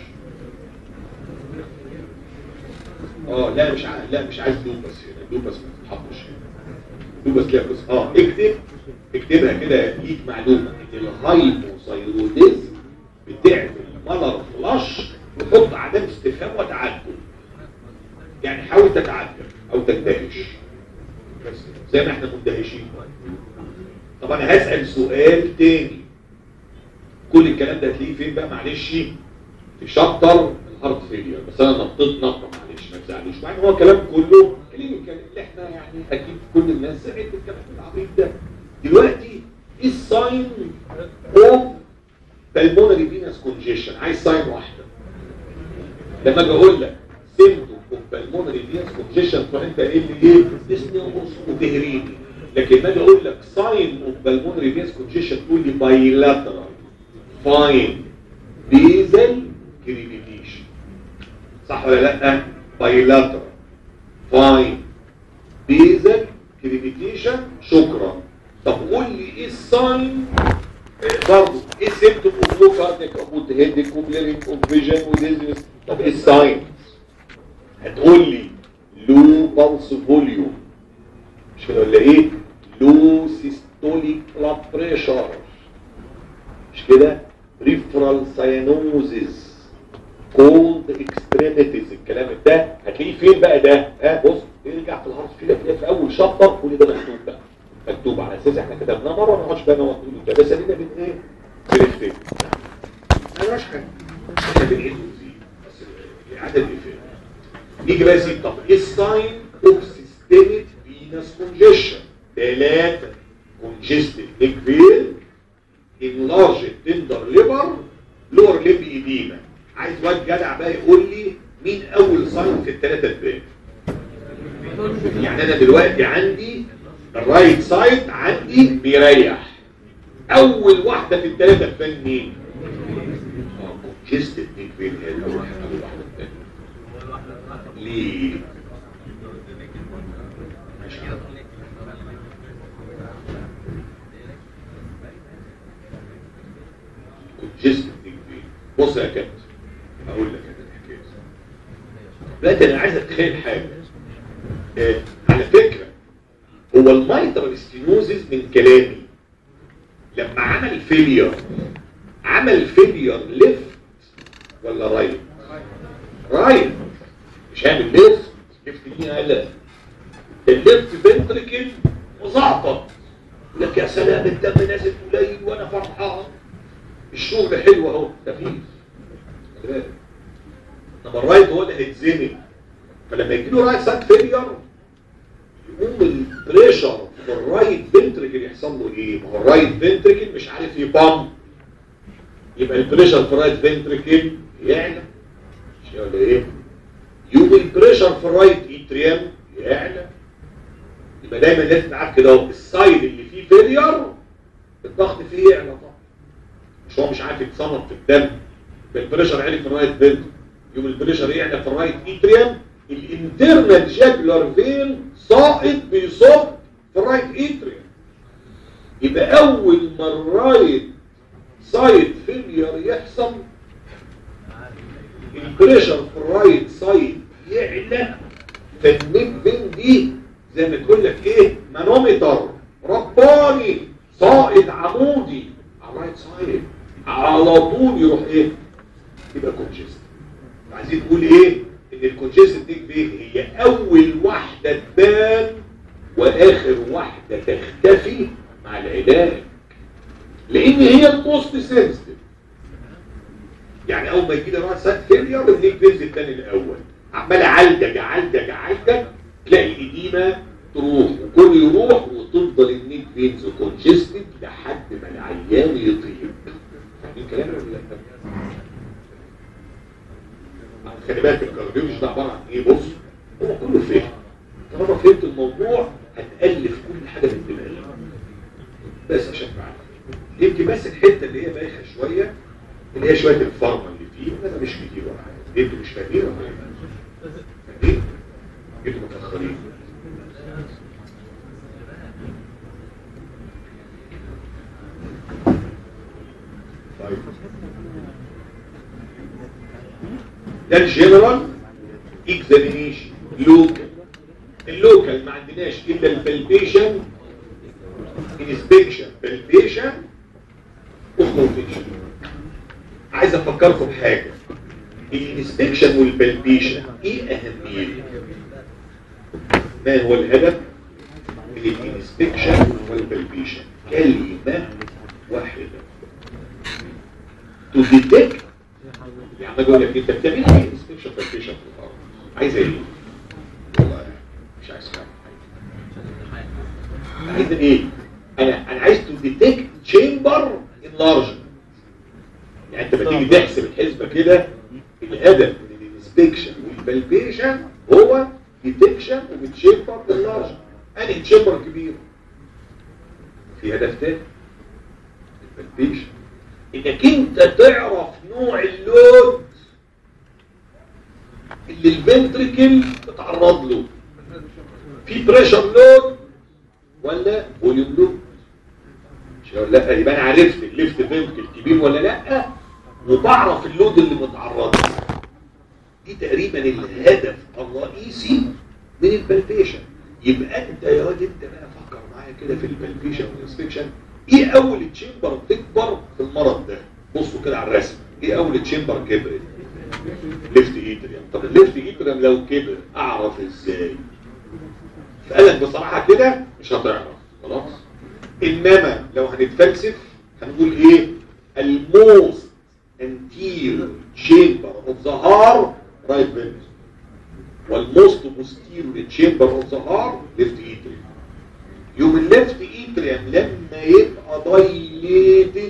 اه لا مش عايز لا مش عايز لوبس هنا لوبس ما تتحطش هنا لوبس لا بس اه اكتب اكتبها كده ليك معلومه ان الهايبوثايروديزم بتعمل ملر فلاش وحط علامه استفهام وتعجب يعني حاول تتعجب او تندهش بس زي ما احنا مندهشين طب انا هسال سؤال تاني كل الكلام ده هتلاقيه فين بقى معلش في شابتر الهارت فيلير بس انا نطيت نطه معلش ما تزعلوش مع ان هو الكلام كله كلينيكال اللي احنا يعني اكيد كل الناس سمعت الكلام العبيط ده دلوقتي ايه الساين اوف بالمونري فينس كونجيشن عايز ساين واحده لما اجي اقول لك سيمتوم اوف بالمونري فينس كونجيشن فانت قايل لي ايه اسمي وتهريني لكن ما اجي اقول لك ساين اوف بالمونري فينس كونجيشن تقول لي بايلاترال فاين بيزل كريبيتيشن صح ولا لا بايلاترال فاين بيزل كريبيتيشن شكرا طب قول لي ايه الساين برضه ايه سيمتوم اوف لو كارديك اوف هيدك وبليرنج اوف فيجن وديزنس طب ايه الساين هتقول لي لو بالس فوليوم مش كده ولا ايه لو سيستوليك بلاد بريشر مش كده ريفرال ساينوزيس كولد اكستريميتيز الكلام ده هتلاقيه فين بقى ده ها بص ارجع في الهارت فيلر تلاقيه في اول شابتر كل ده مكتوب بقى مكتوب على اساس احنا كتبناه مره ما نقعدش بقى نقعد نقول كده بس ادينا بن ايه بنكتب ما يجراش حاجه احنا بنعيد ونزيد بس اعاده الافاده نيجي بقى يا سيدي طب ايه الساين اوف سيستميك فينس كونجيشن ثلاثه كونجستد نيك فيل انلارج تندر ليبر لور ليب ايديما عايز واد جدع بقى يقول لي مين اول ساين في الثلاثه تبان يعني انا دلوقتي عندي الرايت سايد عندي بيريح اول واحده في الثلاثه تبان مين اه كونجستد نيك فيل هي اول اول واحده تبان ليه ماشي كونجستد نيك فيل بص يا كابتن اقول لك انا الحكايه دلوقتي انا عايز اتخيل حاجه آه على فكره هو المايترال ستينوزيس من كلامي لما عمل فيلير عمل فيلير ليفت ولا رايت رايت مش هعمل ليفت ليفت دي لا الليفت فنتركل مزعطط لك يا سلام الدم نازل قليل وانا فرحان الشغل حلو اهو خفيف انما الرايت هو اللي هيتزنق فلما يجي له رايت سايد فيلير يقوم البريشر في الرايت فنتركل يحصل له ايه؟ ما هو الرايت فنتركل مش عارف يبام يبقى البريشر في الرايت فنتريكل يعلى مش ولا ايه يوم البريشر في الرايت اتريم يعلى يبقى دايما لازم تعرف كده اهو السايد اللي فيه فيلير الضغط فيه يعلى طبعا مش هو مش عارف يتصنف في الدم البريشر عالي في الرايت فنتريكل يوم البريشر يعلى في الرايت اتريم الانترنال جاكولار فين ساقط بيصب في الرايت اتريم يبقى اول ما الرايت سايد فيلير يحصل البريشر في الرايت سايد يعلى فالنيك فين دي زي ما تقول لك ايه مانومتر رباني ساقط عمودي على الرايت سايد على طول يروح ايه يبقى كونجست عايزين نقول ايه ان الكونجست نيك فين هي اول واحده تبان واخر واحده تختفي مع العلاج لان هي الموست سنسيتيف يعني اول ما يجي لي راس سات فيلير النيك فينز الثاني الاول عمال اعالجك اعالجك اعالجك تلاقي الاديمه تروح وكل يروح وتفضل النيك فينز كونجستد لحد ما العيان يطيب فاهمين كلامي ولا لا؟ خلي بالك الكارديولوجي ده عباره عن ايه بص هو كله فهم طالما فهمت الموضوع هتالف كل حاجه من دماغك بس عشان تعرف يمكن بس الحته اللي هي بايخه شويه اللي هي شويه الفارما اللي فيه انا مش كتير ولا حاجه انتوا مش فاهمين ولا ايه؟ فاهمين؟ انتوا متاخرين طيب ده الجنرال اكزامينيشن لوكال اللوكال ما عندناش الا البلبيشن انسبكشن بلبيشن اوفلوتيشن عايز افكركم بحاجه الانسبكشن والبلبيشن ايه اهميته ما هو الهدف من الانسبكشن والبلبيشن كلمه واحده to detect يعني اقول لك انت بتعمل ايه انسبكشن بالبيشن في الارض عايز ايه والله مش عايز حاجه عايز ايه انا انا عايز تو ديتكت تشامبر انلارجمنت يعني انت لما تيجي تحسب الحسبه كده الهدف من الانسبكشن والبالبيشن هو ديتكشن وبتشامبر انلارجمنت انهي تشامبر كبير في هدف تاني البالبيشن انك انت تعرف نوع اللود اللي الفنتريكل بتعرض له في بريشر لود ولا فوليوم لود مش هقول لا يبقى انا عرفت الليفت فنتريكل كبير ولا لا وبعرف اللود اللي متعرض له دي تقريبا الهدف الرئيسي من البلبيشن يبقى انت يا واد انت بقى فكر معايا كده في البلبيشن والانسبكشن ايه اول تشامبر تكبر في المرض ده بصوا كده على الرسم ايه اول تشامبر كبرت ليفت ايتريم طب الليفت ايتريم لو كبر اعرف ازاي فقالك بصراحة كده مش هتعرف خلاص انما لو هنتفلسف هنقول ايه الموست anterior chamber of the heart right ventricle والموست posterior chamber of the heart left atrium يوم الليفت اتريم لما يبقى دايليتد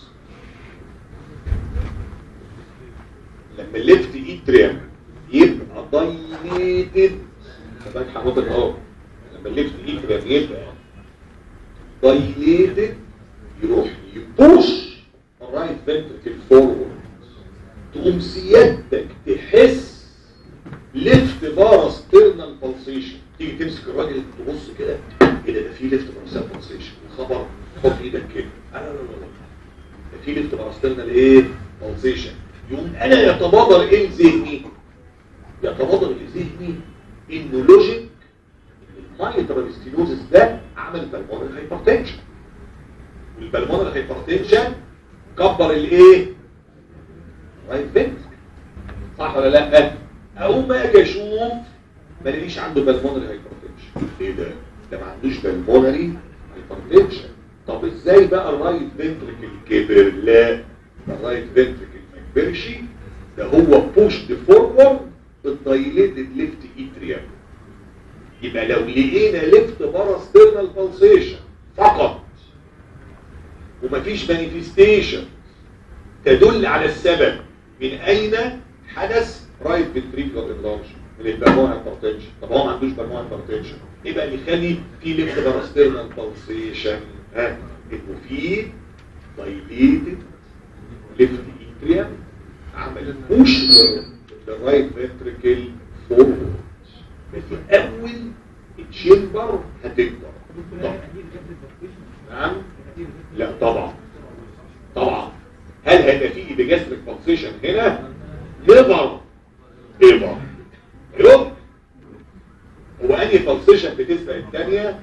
لما الليفت اتريم يبقى دايليتد خدك حضرتك اهو لما الليفت اتريم يبقى دايليتد يروح يبوش الرايت فنتركل فورورد تقوم سيادتك تحس ليفت باراسترنال بالسيشن تيجي تمسك الراجل تبص كده ايه ده ده في ليفت باراسترنال بالسيشن خبر حط ايدك كده لا لا لا لا ده في ليفت باراسترنال ايه بالسيشن يقوم انا يتبادر ايه لذهني يتبادر لذهني انه لوجيك المايترال ستينوزس ده عمل بالمونر هايبرتنشن والبالمونر هايبرتنشن كبر الايه رايت فنتركل صح ولا لا اول ما اجي اشوف ما الاقيش عنده بالمونري هايبرتنشن ايه ده ده ما عندوش بالمونري هايبرتنشن طب ازاي بقى الرايت فنتركل كبر لا الرايت فنتركل ما كبرش ده هو بوشد فورورد بالدايليتد ليفت اتريم يبقى لو لقينا ليفت باراسترنال بالسيشن فقط ومفيش مانيفستيشن تدل على السبب من اين حدث رايت فنتريكولار انلارج من البلمون هايبرتنشن طب هو ما عندوش بلمون هايبرتنشن ايه بقى اللي يخلي في ليفت باراسترنال بالسيشن ها انه في دايليتد ليفت اتريا عمل بوش للرايت فنتريكل فورورد في اول التشامبر هتكبر طب. نعم لا طبعا طبعا هل هيبقى في ايبيجاستريك بالسيشن هنا نيفر ايفر يوم هو انهي بالسيشن بتسبق الثانيه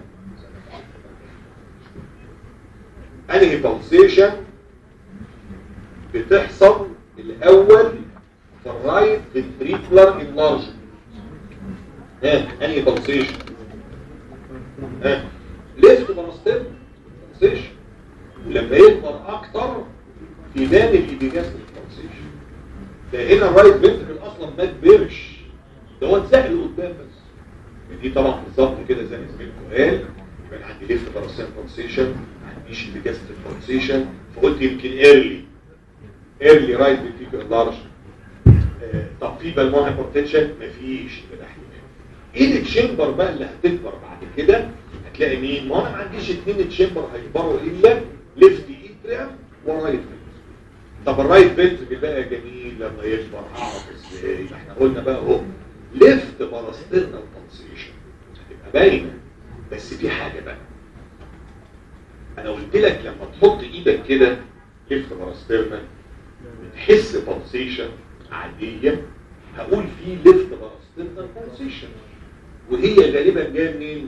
انهي بالسيشن بتحصل الاول في الرايت فنتريكولار انلارجمنت ها انهي بالسيشن ها ليفت باراستيم بالسيشن ولما يكبر اكتر في بان الايبيجاستريك بالسيشن ده هنا الرايت فنتركل اصلا ما كبرش ده هو اتسهل قدام بس دي طبعا بالظبط كده زي ما زميلكم قال يبقى انا عندي ليفت باراستيم بالسيشن ما عنديش ايبيجاستريك بالسيشن فقلت يمكن ايرلي ايرلي رايت فنتركل لارج طب في بالمون هايبرتنشن مفيش يبقى احتمال ايه التشامبر بقى اللي هتكبر بعد كده هتلاقي مين ما انا ما عنديش اثنين تشامبر هيكبروا الا ليفت ايتريم ورايت فنتركل طب الرايت فنتركل بقى جميل لما يكبر اعرف ازاي احنا قلنا بقى اهو ليفت باراسترنال بالسيشن هتبقى باينه بس في حاجه بقى انا قلت لك لما تحط ايدك كده ليفت باراسترنال بتحس بالسيشن عاديه هقول في ليفت باراسترنال بالسيشن وهي غالبا جايه منين؟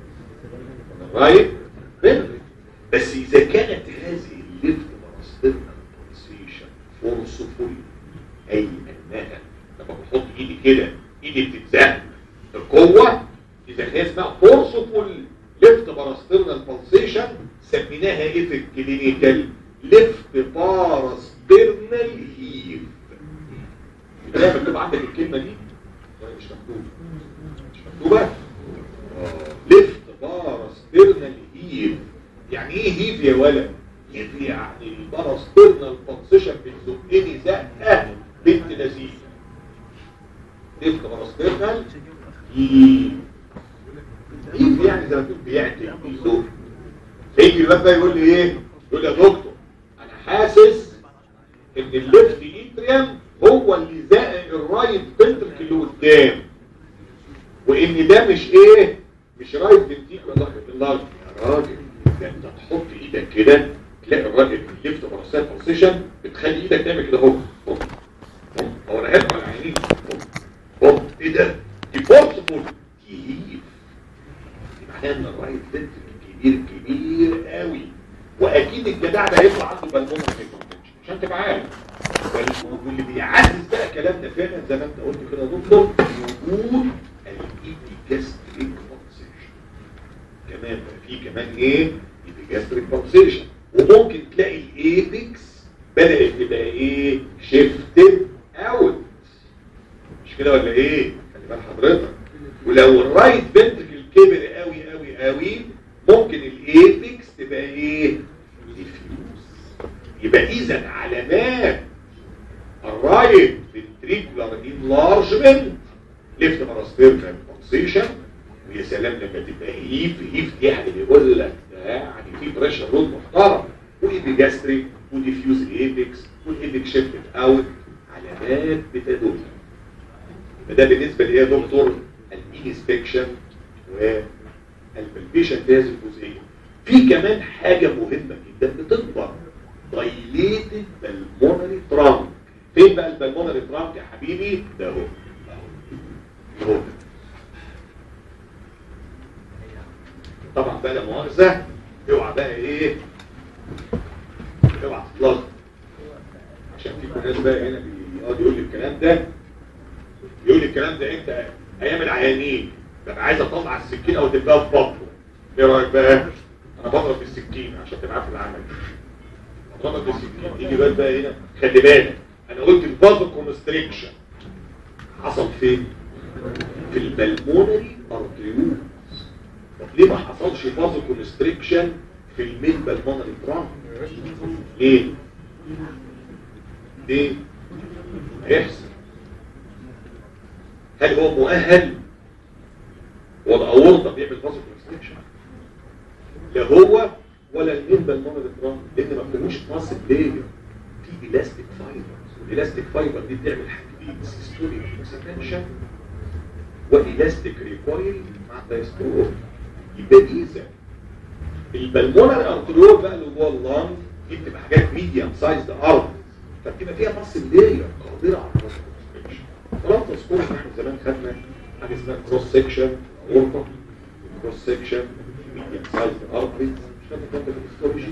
من الرايت فنتركل بس اذا كانت هذه الليفت باراسترنال بالسيشن فورسفول اي انها لما بحط ايدي كده ايدي بتتزق القوه اذا هي اسمها فورسفول ليفت باراسترنال بالسيشن سميناها ايه في الكلينيكال ليفت باراسترنال هيف يبقى مكتوب عندك الكلمه دي ولا مش مكتوبه مش مكتوبه ليفت باراسترنال هيف يعني ايه هيف يا ولد هيف يعني الباراسترنال بالسيشن بتزقني زقه بنت لذيذه ليفت باراسترنال هيف هيف يعني زي ما تقول بيعتل بيزق فيجي الواد بقى يقول لي ايه يقول لي يا دكتور انا حاسس ان الليفت ايتريم هو اللي زائق الرايت فنترك اللي قدام وان ده مش ايه مش رايت فنتيكولار اللارج يا راجل ده انت تحط ايدك كده تلاقي الراجل الليفت براسات بوزيشن بتخلي ايدك تعمل كده اهو اهو. اهو. هو انا هرفع العينين اهو. اهو. ايه ده دي فورسفول دي هيف معناها ان الرايت فنترك كبير كبير قوي واكيد الجدع ده هيطلع عنده بالمونر عشان تبقى عارف واللي بيعزز بقى كلام ده فعلا زي ما انت قلت كده يا دكتور وجود الايبيجاستريك بوكسيشن كمان بقى في كمان ايه ايبيجاستريك بوكسيشن وممكن تلاقي الايبكس بدات تبقى ايه شيفتد اوت مش كده ولا ايه خلي بال حضرتك ولو الرايت فنتركل كبر قوي قوي قوي ممكن الايبكس تبقى ايه ديفيوز يبقى اذا علامات الرايت فنتريكولار انلارجمنت ليفت باراستيرنال بوكسيشن ويا سلام لما تبقى هيف هيف دي يعني بيقول لك ده يعني في بريشر رود محترم وايبيجاستريك وديفيوز الايبكس والايبك شيفتد اوت علامات بتدل فده بالنسبه لي يا دكتور الانسبكشن والبلبيشن في هذه الجزئيه في كمان حاجه مهمه جدا بتكبر دايليتد بالمونري ترانك فين بقى البلمونري ترانك يا حبيبي ده هو اهو هو طبعا بقى لا مؤاخذه اوعى بقى ايه اوعى تتلخبط عشان في ناس بقى هنا بيقعد يقول لي الكلام ده يقول لي الكلام ده انت ايام العيانين ببقى عايز اطلع السكينه وتبقى في بطنه ايه رايك بقى انا بضرب بالسكينه عشان تبقى في العمل بضرب بالسكينه تيجي بقى بقى هنا خلي بالك انا قلت الفازو كونستريكشن حصل فين في البلمونري ارتريول طب ليه ما حصلش فازو كونستريكشن في الميد بالمونري ترانك ليه ليه؟ هيحصل هل هو مؤهل؟ هو الاورطه بيعمل فازو كونستريكشن لا هو ولا المين بالمونوفيتران لان ما فيهوش ماسل لاير في الاستيك فايبرز والالاستيك فايبر دي بتعمل حاجتين سيستوليك اكسبانشن والاستيك ريكويل مع الدايسترول يبقى اذا البلمونر ارتريول بقى اللي جوه اللانج دي بتبقى حاجات ميديم سايزد ارض فبتبقى فيها ماسل لاير قادره على الفازو كونستريكشن طالما تذكروا احنا زمان خدنا حاجه اسمها كروس سكشن اورطه كروس سكشن ميديم سايز ارتري مش فاكر كنت في الهيستولوجي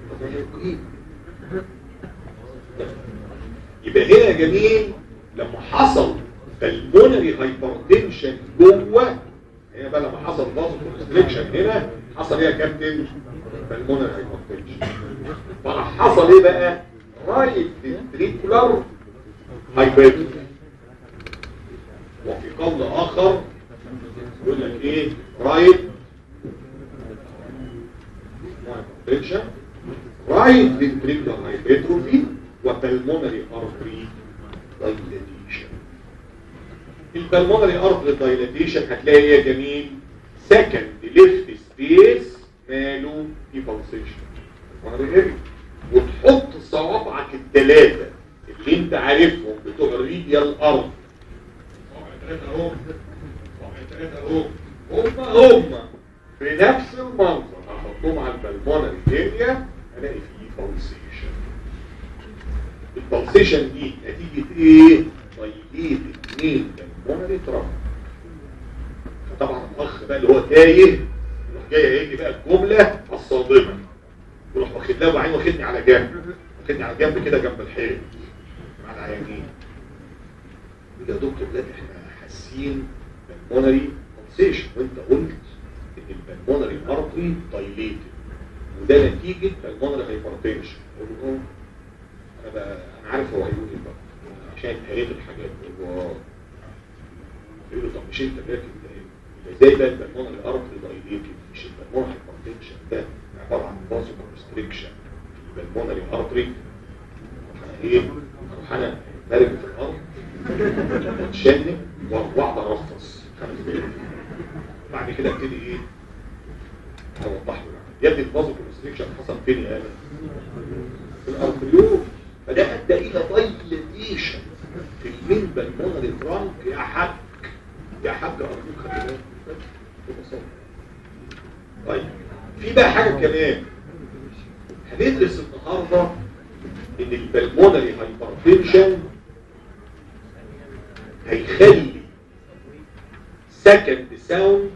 يبقى هنا يا جميل لما حصل بالمونري هايبرتنشن جوه هنا بقى لما حصل فازو كونستريكشن هنا حصل ايه يا كابتن بالمونري هايبرتنشن فراح حصل ايه بقى رايت فينتريكولار هايبرتنشن وفي قول اخر يقول لك ايه رايت هايبرتنشن رايت فينتريكولار هايبرتروفي وبلمونري ارتري دايلاتيشن البلمونري ارتري دايلاتيشن هتلاقي ايه يا جميل سكند ليفت سبيس ماله في بالسيشن وتحط صوابعك الثلاثه اللي انت عارفهم بتوع الريديال ارض ثلاثة اهو ثلاثة اهو هم هم في نفس المنظر هحطهم على البلمونري اريا الاقي فيه بالسيشن البالسيشن دي نتيجة ايه؟ طيبية اتنين بالمونري ترامب فطبعا الاخ بقى اللي هو تايه يروح جاي هيجي بقى الجملة الصادمة يروح واخد لها وعين واخدني على جنب واخدني على جنب كده جنب الحيط مع العيانين يا دكتور لا احنا حاسين بالمونري بالسيشن وانت قلت ان البلمونري ارتري دايليتد وده نتيجة بالمونري هايبرتنشن اقول له اه انا بقى انا عارف هو هيقول ايه بقى عشان اتهريت الحاجات هو يقول له طب مش انت فاكر ده ايه ازاي بقى البلمونري ارتري دايليتد مش البلمونري هايبرتنشن ده عبارة عن فازو كونستريكشن البلمونري ارتري انا ايه اروح انا مرمي في الارض واتشنج واقعد ارفص خمس دقايق بعد كده ابتدي ايه اوضح له يا ابني الفازو كونستريكشن حصل فين يا انا في الارتريول فده ادى الى دايليتيشن في المين بالمونري فرانك يا حاج يا حاج ارجوك خلي بالك ببساطه طيب في بقى حاجه كمان هندرس النهارده ان البلمونري هايبرتنشن هيخلي سكند ساوند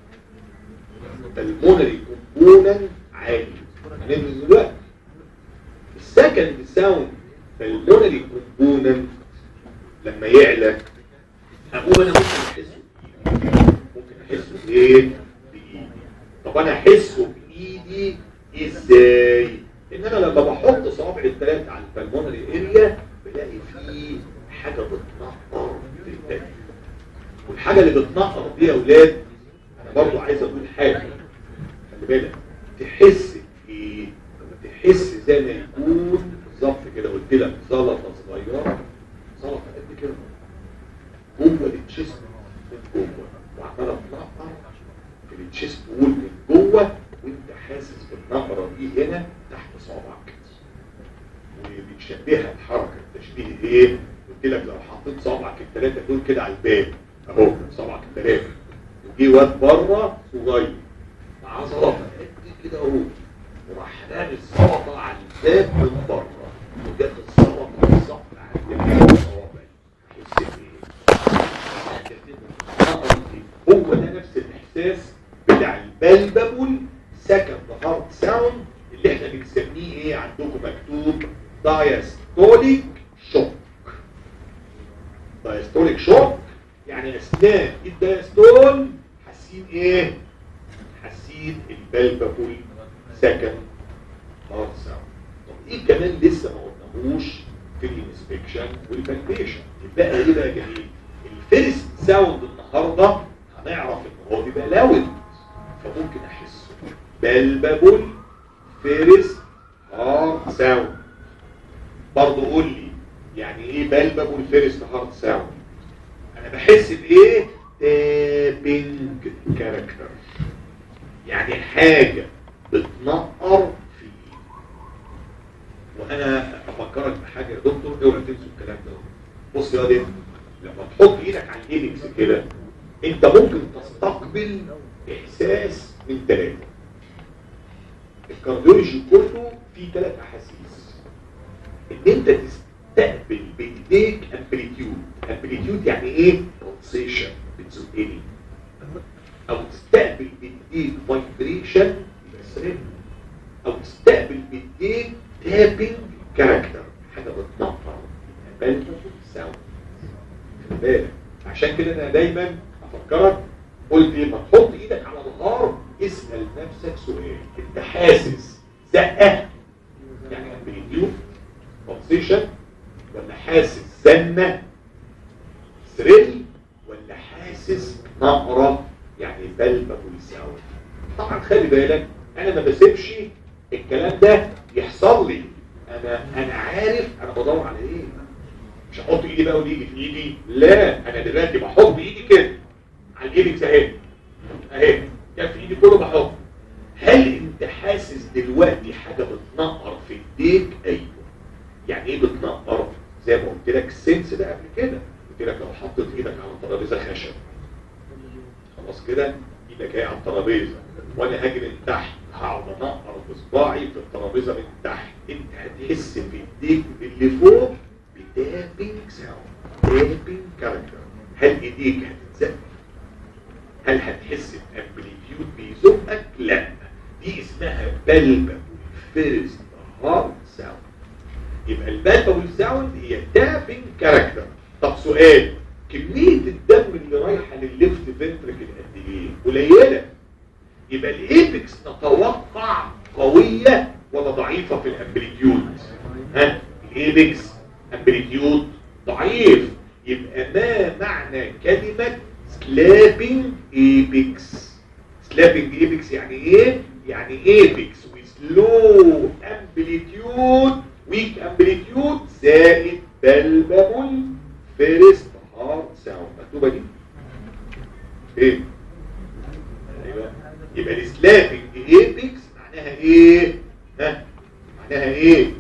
بالمونري كومبوننت عالي هنعمل دلوقتي السكند ساوند بالمونري كومبوننت لما يعلى اقول انا ممكن احسه ممكن احسه ايه بايدي طب انا احسه بايدي ازاي ان انا لما بحط صوابعي الثلاثه على البلمونري اريا بلاقي فيه حاجه بتنقر في الدم والحاجه اللي بتنقر دي يا اولاد انا برضو عايز اقول حاجه خلي بالك تحس ايه تحس زي ما يكون بالظبط كده قلت لك زلطه صغيره زلطه قد كده جوه التشيست من جوه وعماله تنقر في التشيست وول من جوه وانت حاسس بالنقره دي هنا تحت صوابعك وبتشبهها الحركه التشبيه ايه قلت لك لو حطيت صوابعك الثلاثه دول كده على الباب اهو صوابعك الثلاثه وجي واد بره صغير معاه زلطه قد كده اهو وراح رامي الزلطه على الباب من بره وجت الزلطه بالظبط على الباب صوابعي حسيت ايه هو ده نفس الاحساس بتاع البلببول سكند هارت ساوند اللي احنا بنسميه ايه عندكم مكتوب دايستوليك شوك دايستوليك شوك يعني اثناء الدايستول حاسين ايه حاسين البلببول سكند هارت ساوند طب ايه كمان لسه ما قلناهوش في الانسبكشن والبالبيشن يبقى ايه بقى جميل الفيرست ساوند النهارده هنعرف ان هو بيبقى لاود فممكن احسه يعني ايه بلبل فيرست هارت ساوند انا بحس بايه تابنج كاركتر يعني حاجة بتنقر في ايدي وانا افكرك بحاجة يا دكتور اوعى تنسوا الكلام ده بص يا دي لما تحط ايدك على الايدكس كده انت ممكن تستقبل احساس من ثلاثة الكارديولوجي كله فيه ثلاث احاسيس ان انت تستقبل بايديك امبليتيود امبليتيود يعني ايه بلسيشن بتزقني او تستقبل بايديك فايبريشن يبقى سرير او تستقبل بايديك تابنج كاركتر حاجه بتنقر بل ساوند خلي بالك عشان كده انا دايما افكرك قلت لما تحط ايدك على الغار اسال نفسك سؤال انت حاسس زقه يعني امبليتيود بلسيشن ولا حاسس زنه ثريل ولا حاسس نقره يعني بلبة والساوند طبعا خلي بالك انا ما بسيبش الكلام ده يحصل لي انا انا عارف انا بدور على ايه مش هحط ايدي بقى ودي في ايدي لا انا دلوقتي بحط ايدي كده على الايدكس اهي اهي كان في ايدي كله بحط هل انت حاسس دلوقتي حاجه بتنقر في ايديك ايوه يعني ايه بتنقر زي ما قلت لك السنس ده قبل كده قلت لك لو حطيت ايدك على ترابيزه خشب خلاص كده ايدك اهي على الترابيزه وانا هاجي من تحت هقعد انقر بصباعي في الترابيزه من تحت انت هتحس في ايديك اللي فوق بتابنج ساوند تابنج كاركتر هل ايديك هتتزق هل هتحس بامبليتيود بيزقك لا دي اسمها بلبة فيرست هارد ساوند يبقى البلبة والساوند هي تابنج كاركتر طب سؤال كمية الدم اللي رايحة للليفت فنتركل قد ايه قليلة يبقى الايبكس نتوقع قوية ولا ضعيفة في الامبليتيود ها الايبكس امبليتيود ضعيف يبقى ما معنى كلمة سلابنج ايبكس سلابنج ايبكس يعني ايه يعني ايبكس وسلو امبليتيود ويك امبليتيود زائد بلبل فيرست هارد ساوند مكتوبه دي ايه ايوه يبقى السلابنج ايبكس معناها ايه ها معناها ايه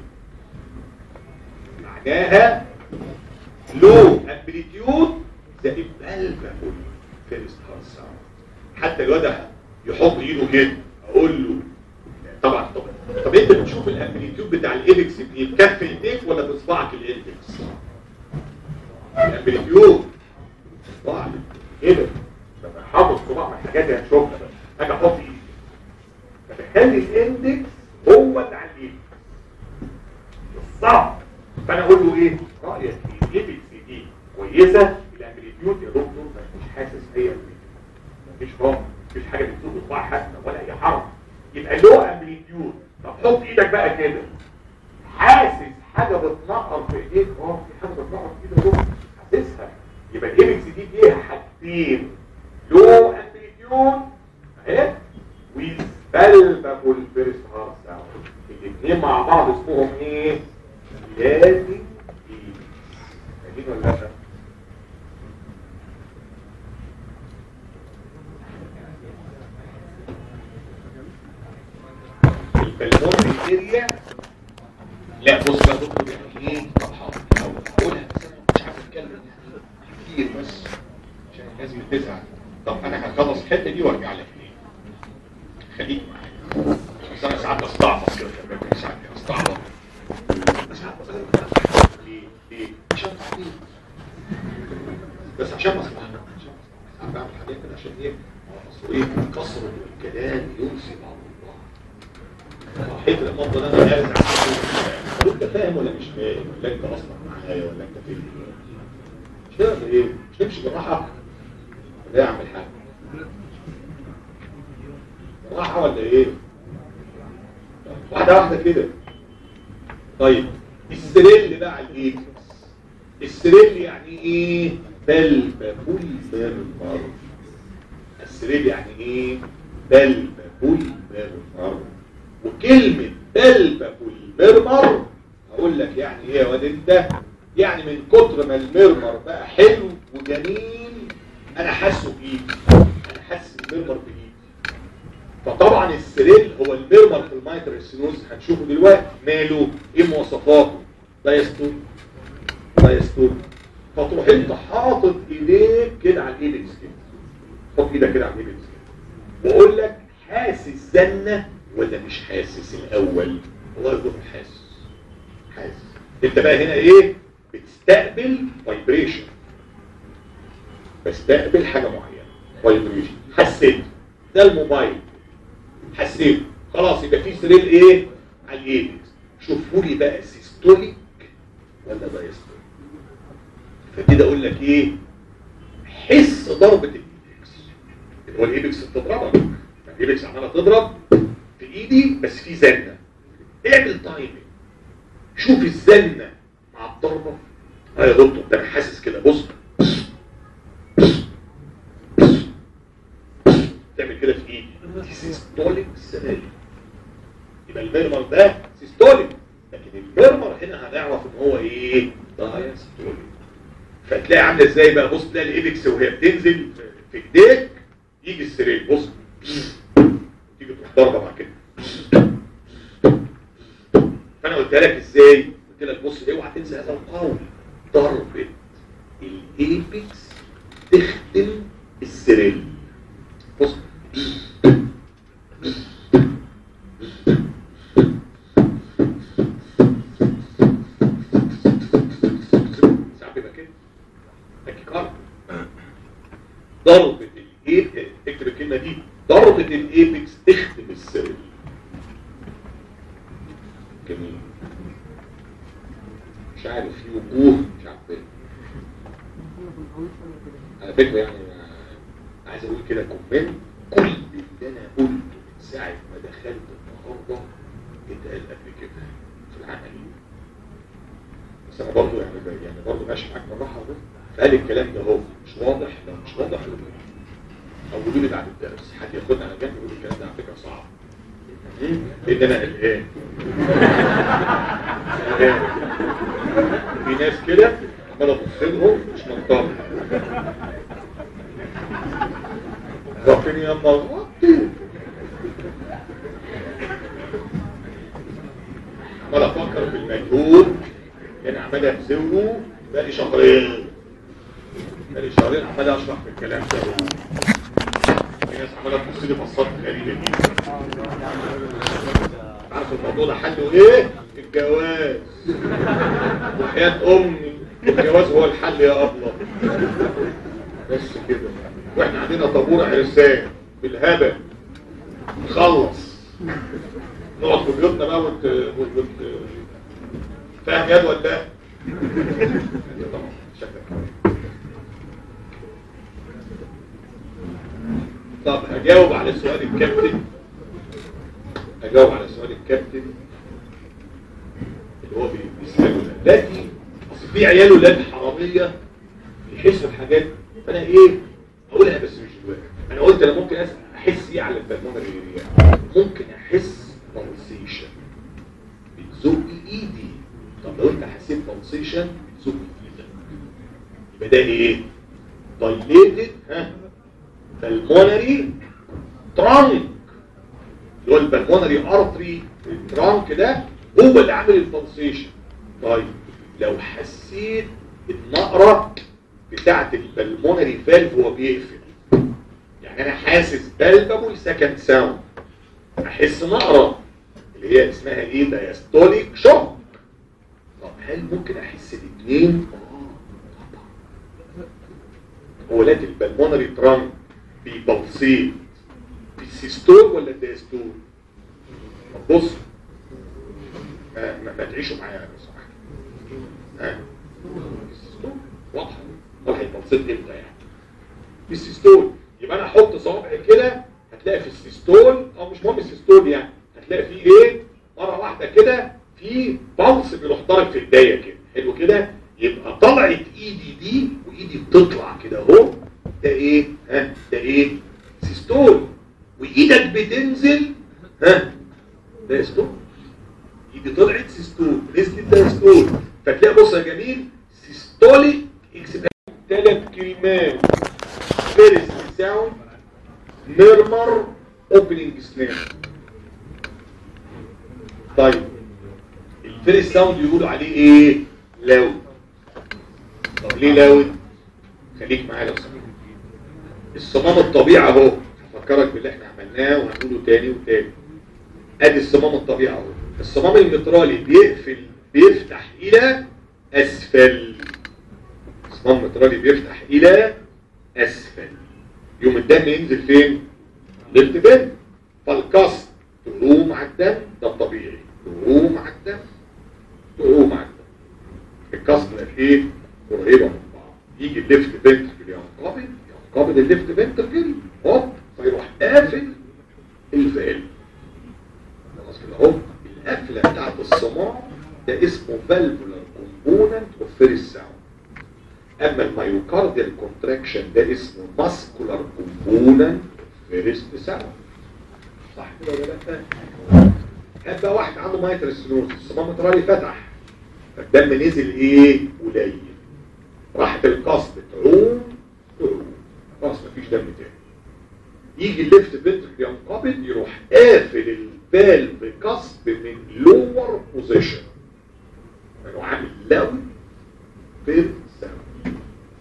معناها لو امبليتيود زائد بلبل فيرست هارد ساوند حتى الواد يحط ايده كده اقول له طبعا طبعا طب انت بتشوف الامبليتيود بتاع الايبكس بكف ايديك ولا بصبعك الايبكس الامبليتيود صباعك كده لما حاطط صباع من الحاجات دي هتشوفها بقى اجي احط ايدي فتخلي الاندكس هو اللي على الايبكس بالظبط فانا اقول له ايه رايك في الايبكس دي كويسه الامبليتيود يا دكتور مش حاسس اي امبليتيود مفيش رام مفيش حاجه بتزود صباع حتى ولا اي حرف يبقى لو امبليتيود طب حط ايدك بقى كده حاسس حاجه بتنقر في ايديك اه في حاجه بتنقر في ايدك دكتور حاسسها يبقى الايبكس دي فيها حاجتين لو امبليتيود اهي وبلبل فيرست هارت ساوند الاثنين مع بعض اسمهم ايه؟ لازم فاهمين ولا لا؟ البلمون اريا لا بص بقى دكتور يعني ايه طب حاضر هقولها بس انا مش عارف اتكلم كتير بس عشان الناس بتزعل طب انا هخلص الحته دي وارجع لك تاني خليك معايا بس انا ساعات بستعبط كده خلي بالك ساعات بستعبط ساعات بستعبط ليه؟ ليه؟ عشان تعليم بس عشان مصلحه عشان مصلحه ساعات بعمل حاجات كده عشان ايه؟ اصل ايه؟ كسر الكلام ينصب على الله حته المفضل انا ارجع انت فاهم ولا مش فاهم ولا انت اصلا معايا ولا انت فين مش كده ولا ايه مش نمشي بالراحه ولا اعمل حاجه بالراحه ولا ايه واحده واحده كده طيب السريل بقى على الايه السريل يعني ايه بلبل بالمر السريل يعني ايه بلبل بالمر وكلمة بلبة والمرمر هقول لك يعني ايه يا واد انت يعني من كتر ما المرمر بقى حلو وجميل انا حاسه بايدي انا حاسس المرمر بايدي فطبعا السريل هو المرمر في المايتر سينوز هنشوفه دلوقتي ماله ايه مواصفاته لا يستور لا يستور فتروح انت حاطط ايديك كده على الايبكس كده حط ايدك كده على الايبكس كده واقول لك حاسس زنه ولا مش حاسس الاول والله يقول حاسس حاسس انت بقى هنا ايه بتستقبل فايبريشن بستقبل حاجه معينه فايبريشن حسيت ده الموبايل حسيت خلاص يبقى في سرير ايه على الايبكس شوفوا لي بقى سيستوليك ولا دايستوليك فكده اقول لك ايه حس ضربه الايبكس هو الايبكس بتضربك الايبكس عماله تضرب في ايدي بس في زنه اعمل تايمنج شوف الزنه مع الضربه اه يا دكتور ده انا حاسس كده بص تعمل كده في ايدي دي سيستوليك سيناريو يبقى الميرمر ده سيستوليك لكن الميرمر هنا هنعرف ان هو ايه دايستوليك فتلاقي عامله ازاي بقى بص تلاقي الايبكس وهي بتنزل في ايديك يجي السرير بص تيجي تروح ضربه مع كده فانا قلت لك ازاي قلت لك بص اوعى تنسى هذا القول ضربه الايبكس تخدم السرير بص ساعات بيبقى كده تاكيكارد ضربة الايب اكتب الكلمة دي ضربة الايبكس تخدم السرير جميل مش عارف في وجوه مش عارف ايه على فكرة يعني آه، عايز اقول كده كومنت كل اللي انا قلته من ساعة ما دخلت النهارده اتقال قبل كده في العملية بس انا برضه يعني يعني برضه ماشي معاك بالراحه اهو فقال الكلام ده هو مش واضح لو مش واضح قولوا لي. او قولوا لي بعد الدرس حد ياخدنا على جنب ويقول الكلام ده على فكره صعب لان انا قلقان قلقان في ناس كده عمال ابص لهم مش منطقه رافين يا الله عمال افكر في المجهود انا عمال ابذله بقالي شهرين بقالي شهرين عمال اشرح في الكلام ده في ناس عماله تبص لي بصات غريبه جدا عارف الموضوع ده حله ايه؟ الجواز وحياة امي الجواز هو الحل يا ابله بس كده واحنا عندنا طابور عرسان بالهبل نخلص نقعد في بيوتنا بقى وت... وت... وت... فاهم يد ولا لا؟ أيوة طبعا شكلك طب هجاوب على سؤال الكابتن هجاوب على سؤال الكابتن اللي هو بي- بيسأله ده لا دي اصل في عيال ولاد حرامية يحسوا بحاجات فانا ايه اقولها بس مش دلوقتي انا قلت انا ممكن أس- احس ايه على البلمونري اريا ممكن احس بلسيشن بتزق ايدي طب لو انت حسيت بلسيشن بتزق ايدك يبقى ده ايه dilated ها بالمونري ترانك اللي هو البلمونري ارتري الترانك ده هو اللي عامل البلسيشن طيب لو حسيت النقرة بتاعت البلمونري فالف وهو بيقفل يعني انا حاسس بلبابول سكند ساوند احس نقرة اللي هي اسمها ايه دايستوليك شوك طب هل ممكن احس الاثنين اه طبعا هو لات البلمونري ترانك بيبلسيت في السيستول ولا الدايستول طب بص ما, ما, ما تعيشوا معايا بصراحه ها السيستول واضحه واضحه البلسيت امتى يعني في السيستول يبقى انا احط صوابعي كده هتلاقي في السيستول او مش مهم السيستول يعني هتلاقي فيه ايه مره واحده كده في بلس بيروح ضارب في الدايه كده حلو كده يبقى طلعت ايدي دي وايدي بتطلع كده اهو ده ايه ها ده ايه سيستول وايدك بتنزل ها ده ستول ايدي طلعت سيستول نزلت ده ستول فتلاقي بص يا جميل كلمات فيرست ساوند ميرمر اوبننج سناب طيب الفيرست ساوند يقولوا عليه ايه لاود طب ليه لاود خليك معايا لو سمحت الصمام الطبيعي اهو افكرك باللي احنا عملناه وهنقوله تاني وتاني ادي الصمام الطبيعي اهو الصمام المترالي بيقفل بيفتح الى اسفل الصمام المترالي بيفتح الى اسفل يوم الدم ينزل فين ليفت فين فالكسر تقوم على الدم ده الطبيعي تقوم على الدم تقوم على الدم الكسر ايه قريبه من بعض يجي الليفت فنتركل ينقبض ينقبض الليفت فنتركل هوب فيروح قافل الفالف خلاص كده اهو القفله بتاعت الصمام ده اسمه فالفولار كومبوننت اوف فيرست ساوند اما المايوكارديال كونتراكشن ده اسمه ماسكولار كومبوننت اوف فيرست ساوند صح كده ولا لا كان بقى واحد عنده مايتر ستينوز الصمام الترالي فتح فالدم نزل ايه قليل راحت القصب تعوم تعوم خلاص مفيش دم تاني يجي الليفت فنتركل ينقبض يروح قافل الفالف قصب من لور بوزيشن يعني عامل لون في الساوند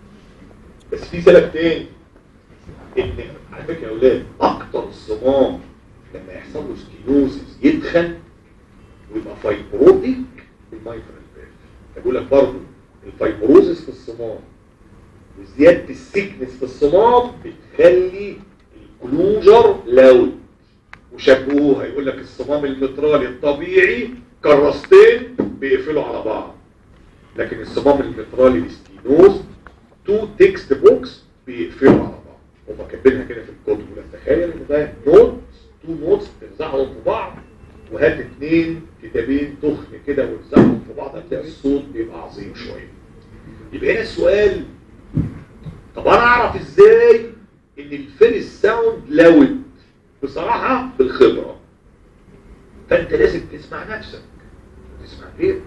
بس في سبب تاني ان على فكره يا اولاد اكتر الصمام لما يحصل له ستينوزيس يدخن ويبقى فايبروتيك المايترال فالف بقول لك برضه الفايبروزيس في الصمام وزياده السكنس في الصمام بتخلي الكلوجر لاود وشبهوها يقول لك الصمام المترالي الطبيعي كراستين بيقفلوا على بعض لكن الصمام المترالي الستينوز تو تكست بوكس بيقفلوا على بعض هما كاتبينها كده في الكتب ولا تخيل ان ده نوت تو نوتس ترزعهم في بعض وهات اتنين كتابين تخن كده وترزعهم في بعض هتلاقي الصوت بيبقى عظيم شويه يبقى هنا السؤال طب انا اعرف ازاي ان الفيرست ساوند لاود بصراحه بالخبره فانت لازم تسمع نفسك تسمع غيرك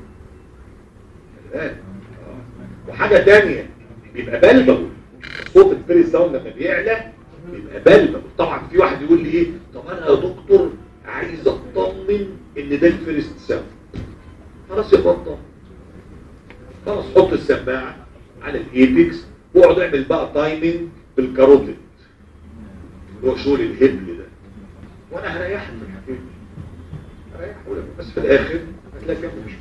خلي بالك. آه. وحاجه تانية بيبقى بلبل صوت الفيرست ساوند لما بيعلى بيبقى بلبل طبعا في واحد يقول لي ايه طب انا يا دكتور عايز اطمن ان ده الفيرست ساوند خلاص يبقى اطمن خلاص حط السماعه على الايبكس واقعد اعمل بقى تايمنج بالكاروتيد اللي هو شغل الهبل ده وانا هريحك في الحكايه دي هريحك ولما بس في الاخر هتلاقي جنبه مش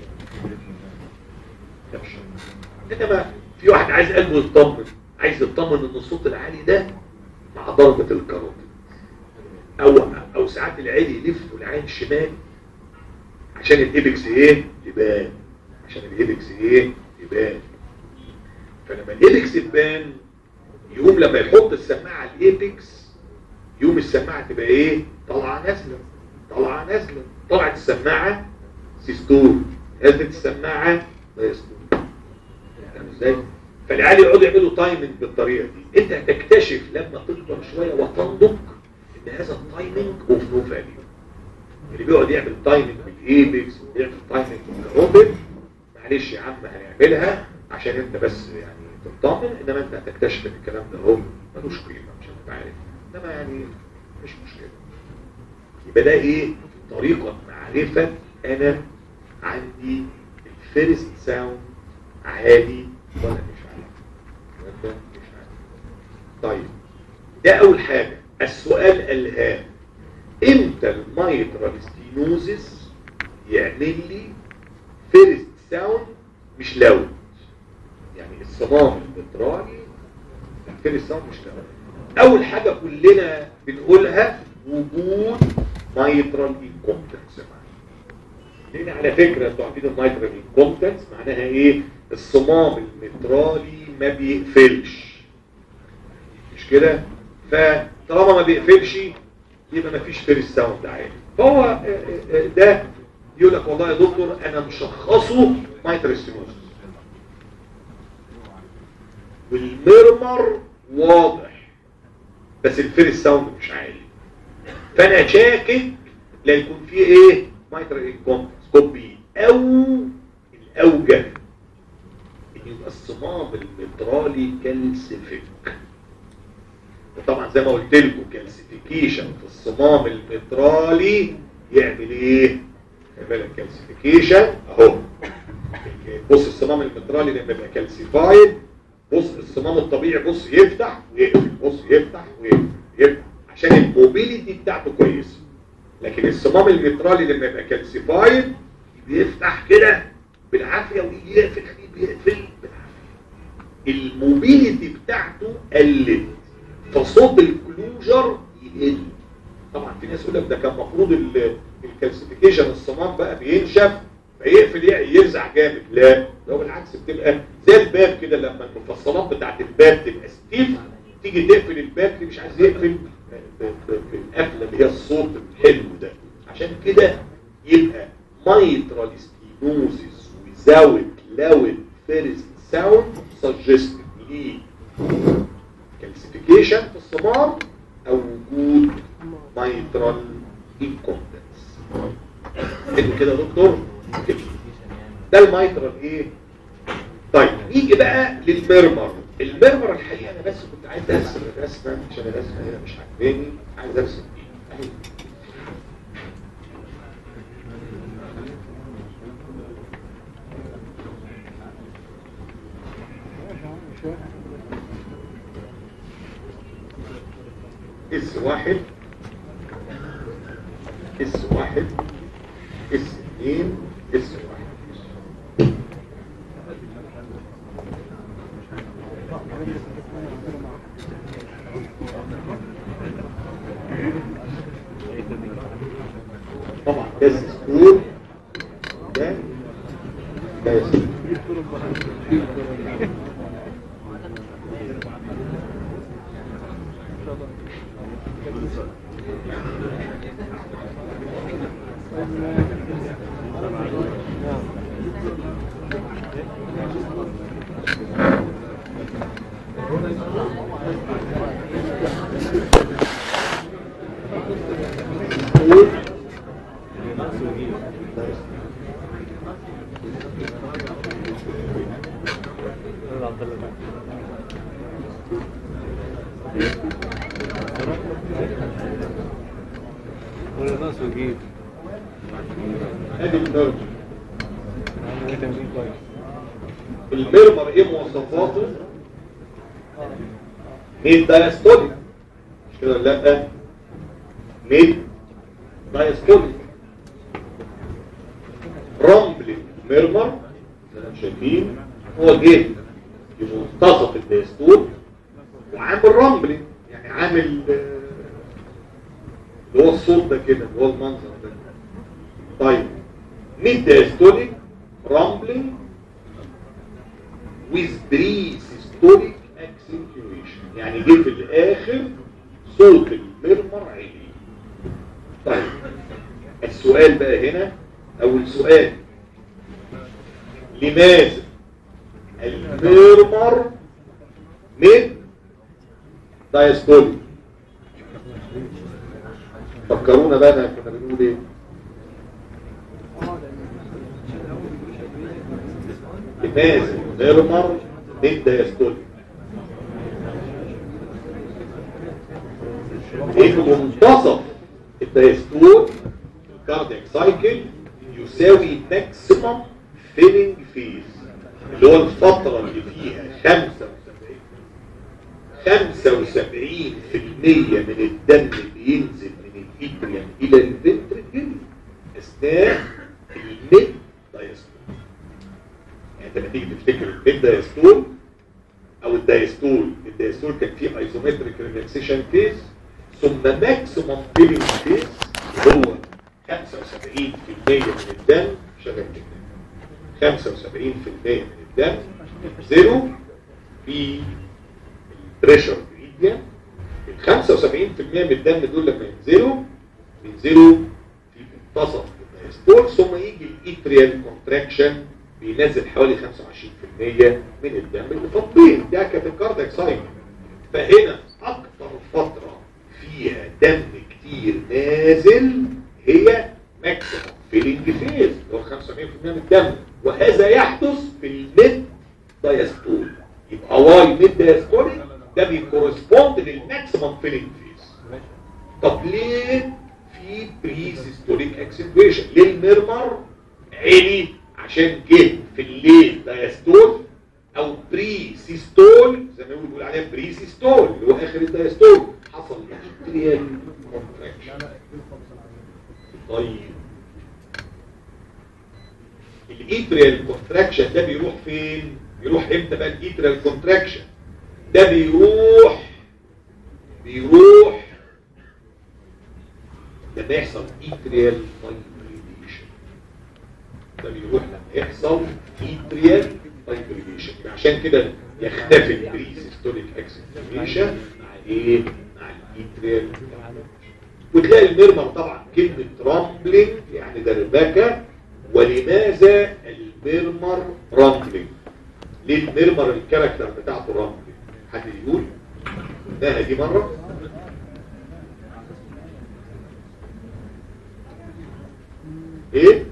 مش انما في واحد عايز قلبه يطمن عايز يطمن ان الصوت العالي ده مع ضربه الكاروتيد او او ساعات العالي يلف العين شمال عشان الايبكس ايه يبان عشان الايبكس ايه يبان فلما الايبكس يبان يقوم لما يحط السماعه على الايبكس يقوم السماعه تبقى ايه طالعه نازله طالعه نازله طلعت السماعه سيستول نزلت السماعه دايستول فاهم ازاي فالعيال يقعدوا يعملوا تايمنج بالطريقه دي انت هتكتشف لما تكبر شويه وتنضج ان هذا التايمنج اوف نو فاليو اللي بيقعد يعمل تايمنج بالايبكس ويعمل تايمنج بالكاروتيد معلش يا عم هنعملها عشان انت بس يعني تطمن انما انت هتكتشف ان الكلام ده هو ملوش قيمه مش هتبقى عارف انما يعني مش مشكله يبقى ده ايه طريقه معرفه انا عندي الفيرست ساوند عالي ولا مش عالي ولا مش عالي طيب ده اول حاجه السؤال الهام امتى المايترال ستينوزس يعمل لي فيرست ساوند مش لاود يعني الصمام المترالي الفيرست ساوند مش لاود اول حاجه كلنا بنقولها وجود مايترال انكومبتنس لان على فكره انتوا عارفين المايترال انكومبتنس معناها ايه الصمام المترالي ما بيقفلش مش كده فطالما ما بيقفلش يبقى ما فيش فيرست ساوند عالي فهو ده يقول لك والله يا دكتور انا مشخصه مايترال ستينوزس والمرمر واضح بس الفيرست ساوند مش عالي فانا شاكك لا يكون فيه ايه مايترال انكومبتنس كوبي او الاوجه ان يبقى الصمام المترالي كالسيفيك وطبعا زي ما قلت لكم كالسيفيكيشن في الصمام المترالي يعمل ايه؟ خلي بالك كالسيفيكيشن اهو بص الصمام المترالي لما يبقى كالسيفايد بص الصمام الطبيعي بص يفتح ويقفل بص يفتح ويقفل يفتح عشان الموبيليتي بتاعته كويسه لكن الصمام المترالي لما يبقى كالسيفايد بيفتح كده بالعافيه ويجي يقفل بيقفل بالعافيه الموبيليتي بتاعته قلت فصوت الكلوجر يقل طبعا في ناس يقول لك ده كان المفروض الكالسيفيكيشن الصمام بقى بينشف فيقفل يرزع جامد لا ده بالعكس بتبقى زي الباب كده لما المفصلات بتاعت الباب تبقى ستيف تيجي تقفل الباب اللي مش عايز يقفل بالقفله اللي هي الصوت الحلو ده عشان كده يبقى مايترال ستينوزيس وزاوت لاود فيرست ساوند سجستد ليه كالسيفيكيشن في الصمام او وجود مايترال انكومبتنس حلو كده يا دكتور كده. ده المايترال ايه طيب نيجي بقى للمرمر المرمر الحقيقه انا بس كنت عايز ارسم الرسمه عشان الرسمه هنا مش عاجباني عايز ارسم دي أهي. اس واحد اس واحد اس اثنين اس واحد طبعا ده سكور ده ده سكور سكور ولا ناس وجيب ادي الدرجه عامل تمرين كويس المرمر ايه مواصفاته ميد دايستوليك مش كده ولا لا ميد دايستوليك رامبلينج ميرمر زي ما انتم شايفين هو جه في منتصف الدايستول وعامل رامبلينج يعني عامل آه، اللي هو الصوت ده كده اللي هو المنظر ده طيب ميد دايستوليك رامبلينج with pre-systolic accentuation يعني جه في الاخر صوت المرمر عالي طيب السؤال بقى هنا اول سؤال لماذا المرمر من دايستوليك فكرونا بقى أنا كنا بنقول ايه لماذا المرمر من دايستوليك في منتصف الدايستول الكاردياك سايكل يساوي ماكسيمم فيلينج فيز اللي هو الفترة اللي فيها 75 75% من الدم اللي ينزل من الإبريم إلى الفنتركل أثناء الميد دايستول يعني انت لما تيجي تفتكر الميد دايستول او الدايستول الدايستول كان فيه ايزومتريك ريلاكسيشن فيز ثم ماكسيمم فيلينج فيز اللي هو 75% من الدم شغال جدا 75% من الدم زيرو في البريشر ميديا ال 75% من الدم دول لما ينزلوا بينزلوا في منتصف الدايستول ثم يجي الايتريال كونتراكشن بينزل حوالي 25% من الدم اللي فاضيين ده كانت الكاردياك سايكل فهنا اكتر فتره فيها دم كتير نازل هي ماكسيمم فيلينج فيز اللي هو 75% من الدم وهذا يحدث في الميد دايستوليك ده بيكورسبوند للماكسيمم فيلينج فيز طب ليه في بري سيستوليك اكسنتويشن ليه المرمر عالي عشان جه في الليل دايستول او بري سيستول زي ما بيقول عليها بري سيستول اللي هو اخر الدايستول حصل اتريال كونتراكشن طيب الايتريال كونتراكشن ده بيروح فين بيروح امتى بقى الايتريال كونتراكشن ده بيروح بيروح لما يحصل ايتريال فايبريشن ده بيروح لما يحصل ايتريال فايبريشن عشان كده يختفي البريسيستوليك اكسنتيشن مع ايه مع الايتريال وتلاقي المرمر طبعا كلمة رامبلينج يعني دربكة ولماذا المرمر رامبلينج ليه المرمر الكاركتر بتاعته رامبلينج حد يقول قلناها دي مرة ايه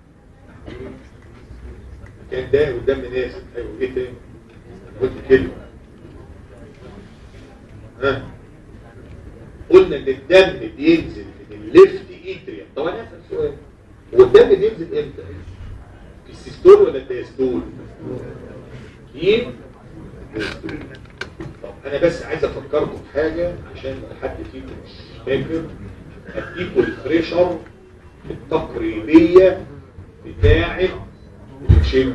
كان ده قدام نازل ايوه ايه تاني قلت كلمة ها قلنا ان الدم بينزل من الليفت ايتريا طب انا اسال سؤال هو الدم بينزل امتى في السيستول ولا الديستول مين الديستول طب انا بس عايز افكركم بحاجه عشان حد فيكم مش فاكر اديكم البريشر التقريبيه بتاعه الشيمبر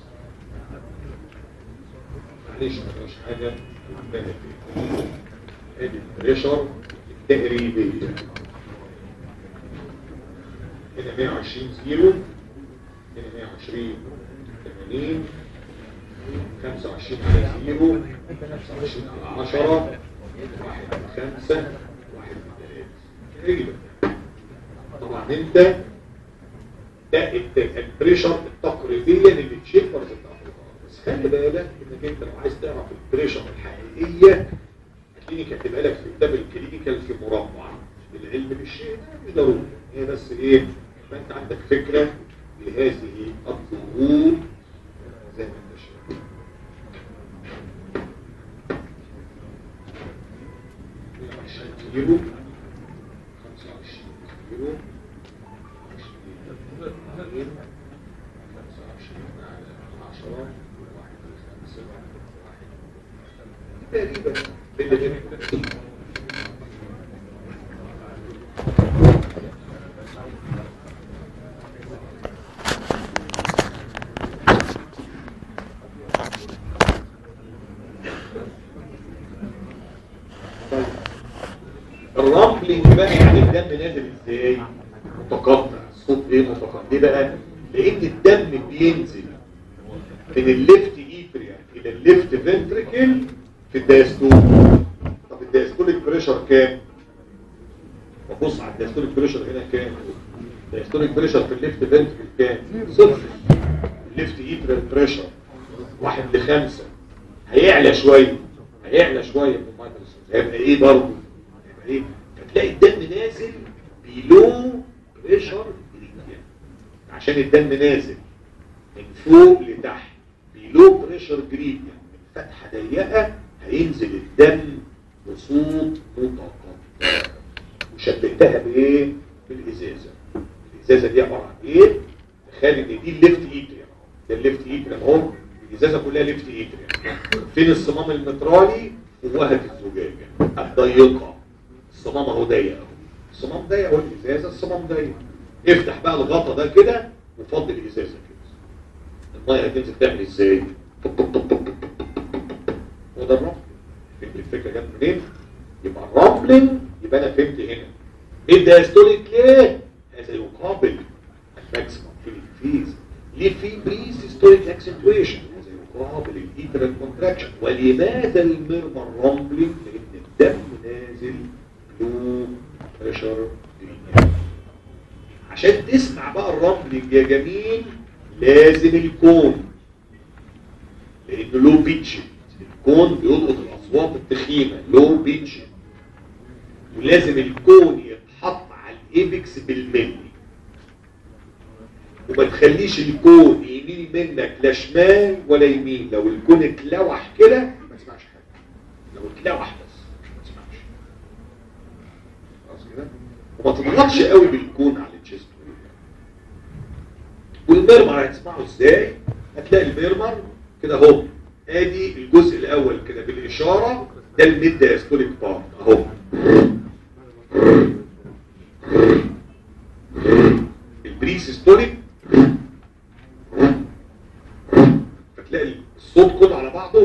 معلش مفيش حاجه قدامك ادي البريشر التقريبيه هنا 120 زيرو هنا 120 80 25 على زيرو 25 على 10 واحد من خمسة واحد من ثلاثة تقريبا طبعا انت ده الت- البريشر التقريبية للتشيمبرز بتاعته بس خلي بالك انك انت لو عايز تعرف البريشر الحقيقية هتلاقيني كاتبها لك في كتاب الكلينيكال في مربع العلم بالشيء مش ضروري هي بس ايه ما انت عندك فكرة لهذه الظهور زي ما انت شايف كيلو 25 كيلو 20 25 على 10 واحد خمسة واحد تقريبا باللي طيب. الرامبلينج بقى يعني الدم نازل ازاي متقطع الصوت ايه متقطع ليه بقى لان الدم بينزل من الليفت ايتريا الى الليفت فنتريكل في الدايستول طب الدايستوليك بريشر كام ببص على الدايستوليك بريشر هنا كام الدايستوليك بريشر في الليفت فنتريكل كام صفر الليفت ايتريال بريشر واحد لخمسة هيعلى شوية هيعلى شوية في المايكروسكوب هيبقى ايه برضه هيبقى ايه فتلاقي الدم نازل بيلو بريشر جريديان عشان الدم نازل من فوق لتحت بيلو بريشر جريديان من فتحة ضيقة هينزل الدم بصوت متقطع وشبهتها بايه بالازازة الازازة دي عبارة عن ايه تخيل ان دي الليفت ايتريا ده الليفت ايتريا اهو الازازة كلها ليفت ايتريا فين الصمام المترالي ووهة الزجاجة الضيقة الصمام اهو ضيق اهو الصمام ضيق اهو الازازة الصمام ضيق افتح بقى الغطا ده كده وفضي الازازة كده المية هتنزل تعمل ازاي طب طب طب طب طب طب طب. هو ده الرمل فهمت الفكرة جت منين يبقى الرامبلينج يبقى انا فهمت هنا ايه الدايستوليك ليه هذا يقابل الماكسيمم في الفيز ليه في بري سيستوليك اكسنتويشن هذا يقابل الايترال كونتراكشن ولماذا المرمى الرامبلينج لان الدم نازل لو بريشر عشان تسمع بقى الرامبلينج يا جميل لازم الكون لانه لو بيتش الكون بيلقط الاصوات التخينه لو بيتش ولازم الكون يتحط على الايبكس بالملي وما تخليش الكون يميل منك لا شمال ولا يمين لو الكون اتلوح كده ما تسمعش حاجه تلاقي واحده بس ما تسمعش خلاص كده وما تضغطش قوي بالكون على التشيست والميرمر هتسمعه ازاي هتلاقي الميرمر كده اهو ادي الجزء الاول كده بالاشاره ده الميد دايستوليك بارت اهو البري سيستوليك فتلاقي الصوت كله على بعضه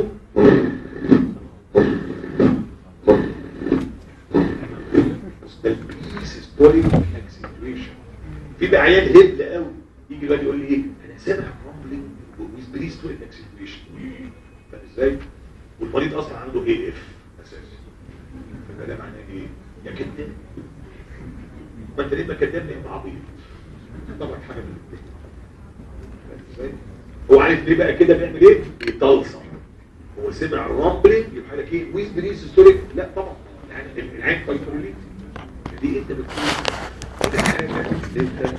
بس ده البري سيستوليك اكسنتويشن في بقى عيال هبل قوي يجي الواد يقول لي ايه انا سامع رامبلينج بري سيستوليك اكسنتويشن فاهم ازاي والمريض اصلا عنده اي اف اساسي فده معناه ايه يا كداب ما انت ليه ما كداب يا عبيط طبعا حاجه من الاثنين فاهم ازاي هو عارف ليه بقى كده بيعمل ايه بيتلصم هو سمع الرامبلينج يبقى لك ايه ويز بري سيستوليك لا طبعا يعني العين فايبروليت دي انت بتقول دي حاجه انت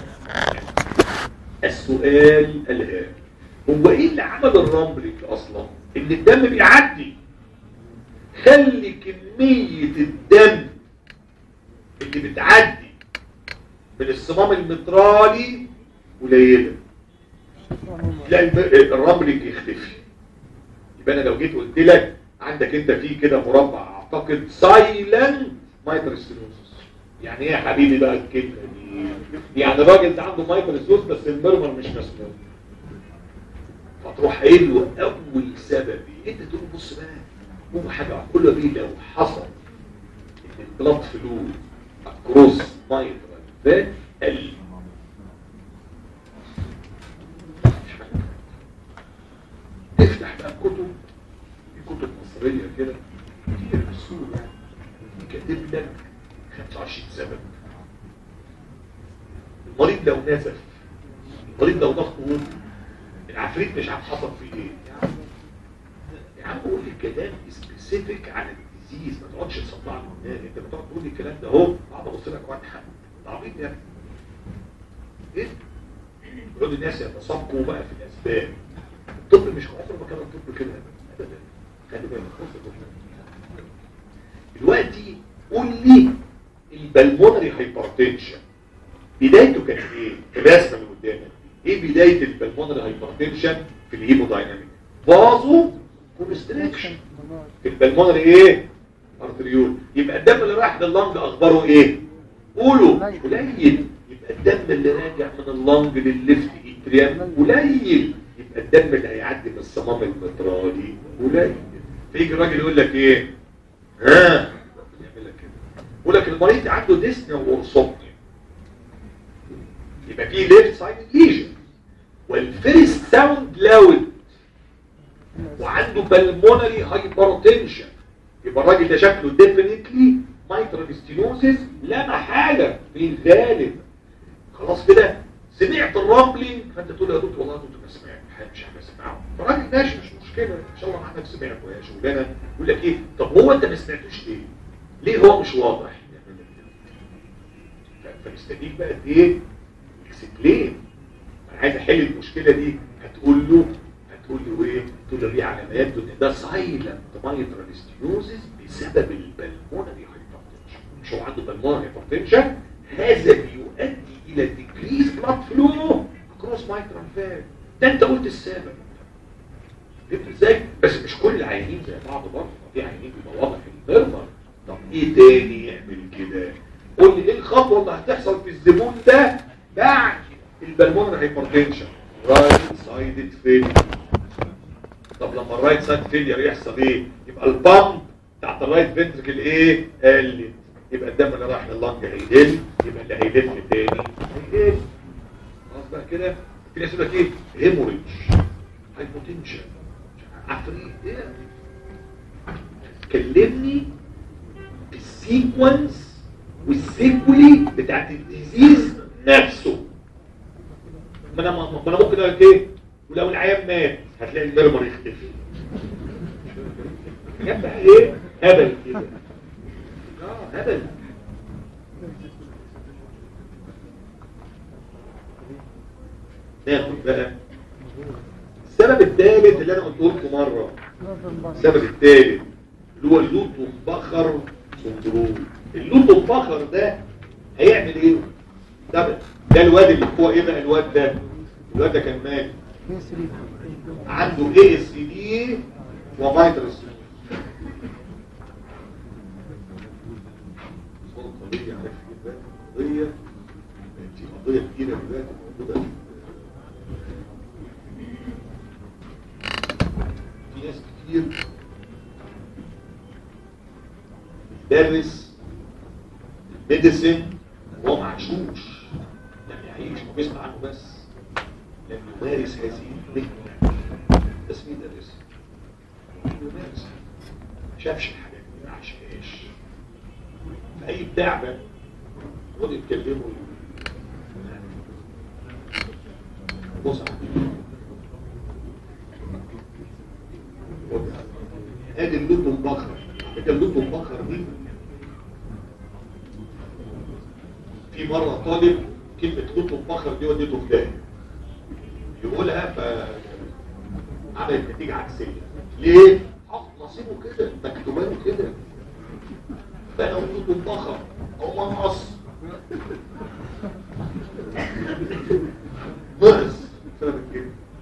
السؤال الهام هو ايه اللي عمل الرامبلينج اصلا ان الدم بيعدي خلي كمية الدم اللي بتعدي من الصمام المترالي قليلة تلاقي الب- الرامبلينج يختفي يبقى انا لو جيت قلت لك عندك انت فيه كده مربع اعتقد سايلنت مايترستينوسس يعني ايه يا حبيبي بقى الكلمه دي يعني الراجل ده عنده مايترستينوس بس المرمر مش مسموم فتروح قايل له اول سبب إيه؟ انت تقول له بص بقى هو حاجه كل دي لو حصل ان البلاد فلو اكروس مايترال ده قل افتح بقى كتب في كتب مصريه كده كتير في السوق يعني كاتب لك 25 سبب المريض لو نزف المريض لو ضغطه وطي العفريت مش عارف حصل فيه ايه يا عم يا عم قول لي كلام سبيسيفيك عن الديزيز ما تقعدش تصدع لي الناس انت بتقعد تقول لي الكلام ده اهو اقعد ابص لك واضحك ده عبيط يا ابني ايه يقعد الناس يتسابقوا بقى في الاسباب الطب مش عمره ما كان الطب كده ابدا خلي بالك بص يا دكتور. دلوقتي قول لي البلمونري هايبرتنشن بدايته كانت ايه؟ الرسمه اللي قدامك دي. ايه بدايه البلمونري هايبرتنشن في الهيمودايناميك؟ فازو كونستريكشن في البلمونري ايه؟ ارتريول يبقى الدم اللي رايح لللنج اخباره ايه؟ قولوا قليل يبقى الدم اللي راجع من اللنج للليفت اتريام قليل يبقى الدم اللي هيعدي من الصمام المترالي قليل فيجي الراجل يقول لك ايه؟ ها يعمل لك كده يقول لك المريض عنده ديسنيا وورسوبنيا يبقى فيه ليفت سايد ليجن والفيرست ساوند لاود وعنده بالمونري هايبرتنشن يبقى الراجل ده شكله ديفينيتلي مايترال ستينوزيس لا محاله في الغالب خلاص كده سمعت الرامبلينج فانت تقول يا دكتور والله يا دكتور ما سمعت مش عارف اسمعه فالراجل ماشي مش مشكله ان شاء الله عنك سمعته يا شغلانه يقول لك ايه طب هو انت ما سمعتوش ليه؟ ليه هو مش واضح؟ ف- فمستنيك بقى ايه؟ اكسبلين انا عايز احل المشكله دي هتقول له هتقول له ايه؟ تقول له دي علامات ان ده سايلنت مايترال ستينوزيس بسبب البلمونري هايبرتنشن مش هو عنده بالمونري هايبرتنشن هذا بيؤدي الى ديكريس بلاد فلو اكروس مايترال فالف ده انت قلت السبب فهمت ازاي؟ بس مش كل العيانين زي بعض برضه في عيانين بيبقى واضح البرمر طب ايه تاني يعمل كده؟ قول لي ايه الخطوه اللي هتحصل في الزبون ده بعد البلمونري هايبرتنشن رايت سايدد فيلير طب لما الرايت سايد فيلير يحصل ايه؟ يبقى البامب بتاعت الرايت فنتركل ايه؟ قلت يبقى الدم اللي رايح لللنج هيقل يبقى اللي هيلف تاني هيقل خلاص بقى كده في ناس يقول لك ايه؟ هيموريدج هايبوتنشن عفريت ايه؟ كلمني السيكونس والسيكولي بتاعت الديزيز نفسه ما انا ما انا ممكن اقول لك ايه ولو العيان مات هتلاقي المرمر يختفي جنب ايه هبل كده اه هبل ناخد بقى السبب الثالث اللي انا قلته لكم مره السبب الثالث اللي هو اللوتو بخر سندروم اللوتو بخر ده هيعمل ايه ده ده الواد اللي هو ايه بقى الواد ده الواد ده كان مالي عنده اي اس دي ومايترس قضية عارف كده قضية دي قضية كبيرة دلوقتي موجودة في ناس كتير درس ميديسن وهو معشوش يعني يعيش وبيسمع عنه بس لم يمارس هذه المهنة بس مين درس يمارس ما شافش الحاجات دي ما عاشهاش اي بتاع بقى يقعدوا يتكلموا بص ادي اللوت البخر ادي اللوت البخر دي في مرة طالب كلمة لوت البخر دي وديته في داهية يقولها ف عملت نتيجة عكسية ليه؟ حط نصيبه كده مكتوبانه كده بقى وجود الضخم او منقص نقص بسبب كده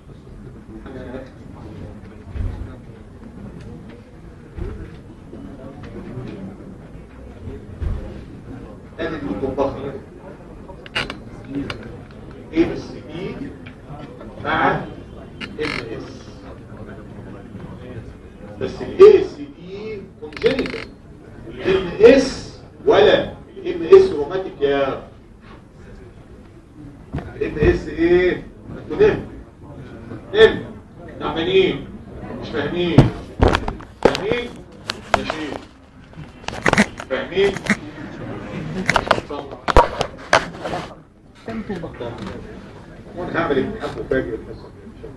ادي وجود الضخم ايه بس بي مع ام اس بس الاي اس دي كونجنيتال الام اس ولا الام اس روماتيك يا الام اس ايه انتوا نمت نمت تعبانين مش فاهمين فاهمين ماشي فاهمين وانا هعمل امتحان مفاجئ الحصه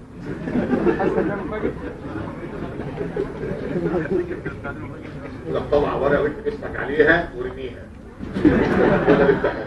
لك طلع ورقه وانت اسمك عليها ورميها ولا الامتحان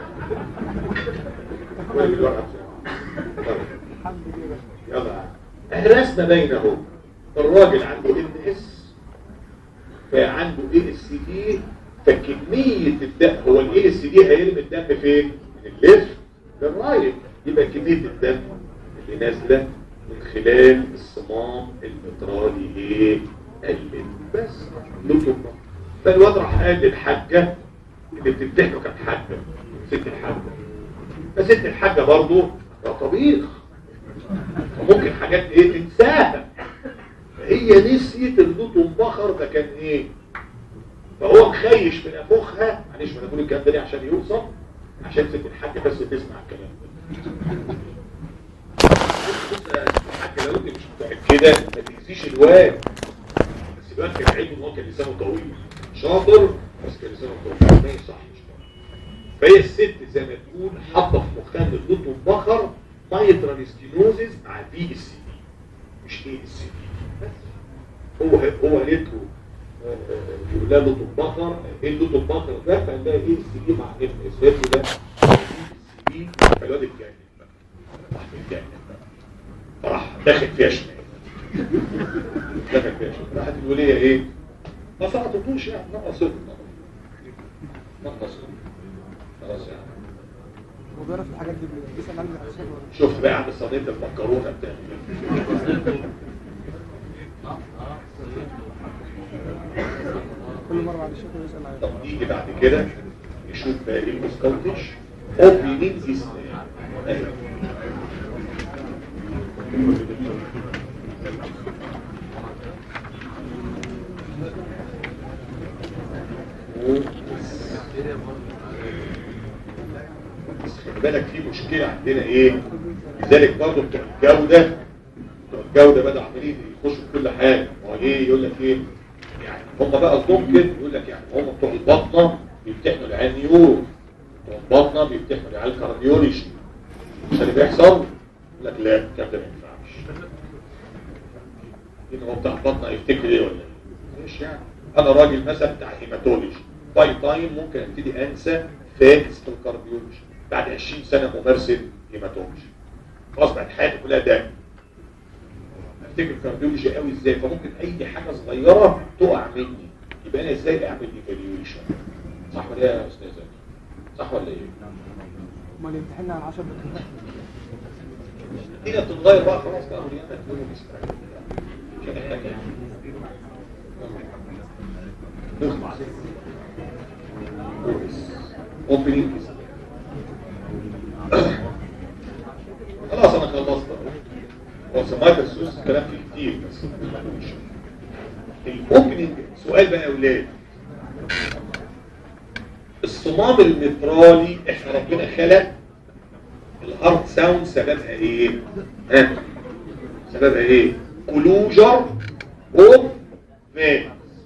ورمي الورقه بسرعه يلا الرسمه باينه اهو الراجل عنده ام اس فعنده اي اس دي فكميه الدم هو الاي اس دي هيرمي الدم فين؟ من الليفت للرايت يبقى كميه الدم اللي نازله من خلال الصمام المترالي ايه؟ قلت بس لطف فالواد راح قال للحاجه اللي بتمتحنه كانت حاجه ست الحاجه فست الحاجه برضه ده طبيخ فممكن حاجات ايه تنساها فهي نسيت اللوت انبخر ده كان ايه فهو مخيش من افوخها معلش انا بقول الكلام ده ليه عشان يوصل عشان ست الحاجه بس تسمع الكلام ده بص يا ست الحاجه لو انت مش متاكده ما تنسيش الواد بس الواد كان عيب ان هو كان لسانه طويل شاطر بس كان لسانه طويل ما يصحش فهي الست زي ما تقول حاطه في مخها ان اللوت انبخر مايترال ستينوزيس مع في اس دي مش اي اس دي بس هو هو قالت له يقول لها لوت البقر ايه لوت البقر ده فقال لها ايه اس دي مع ام اس اف ده اس دي فالواد اتجنن بقى راح اتجنن بقى راح داخل فيها شمال داخل فيها شمال راحت الوليه ايه ما سقطتوش يعني نقصت نقصت خلاص يعني هو بيعرف الحاجات دي بيسأل عنها الأسئلة شفت بقى عند صينيه المكرونه بتاعتي كل مرة بعد الشكل يسأل عنها طب نيجي بعد كده نشوف بقى ايه المسكوتش اوبننج سيستم بس خلي بالك في مشكلة عندنا ايه لذلك برضه بتوع الجودة بتوع الجودة بدأوا عمالين يخشوا في كل حاجة هو ايه يقول لك ايه يعني هم بقى قصدهم كده يقول لك يعني هم بتوع البطنة بيمتحنوا العيال نيورو بتوع البطنة بيمتحنوا العيال كارديولوجي مش اللي بيحصل يقول لك لا الكلام ده ما ينفعش ان هو بتاع البطنة يفتكر ايه ولا ايه مش يعني انا راجل مثلا بتاع هيماتولوجي باي تايم ممكن ابتدي انسى فاكس في الكارديولوجي بعد 20 سنة ممارسة هيماتولوجي خلاص بعد حياتي كلها دم افتكر الكارديولوجي قوي ازاي فممكن اي حاجة صغيرة تقع مني يبقى انا ازاي اعمل ايفالويشن صح ولا إيه يا استاذ زكي؟ صح ولا ايه امال يمتحننا على 10 دقائق الدنيا بتتغير بقى خلاص بقى وليانا تكونوا مستعدين مش هنحتاج نخلص اوبننج خلاص انا خلصت هو سمعت السوس الكلام فيه كتير بس ما تفهموش. الاوبننج سؤال بقى يا اولاد الصمام المترالي احنا ربنا خلق الهارت ساوند سببها ايه ها سببها ايه كلوجر اوف فينز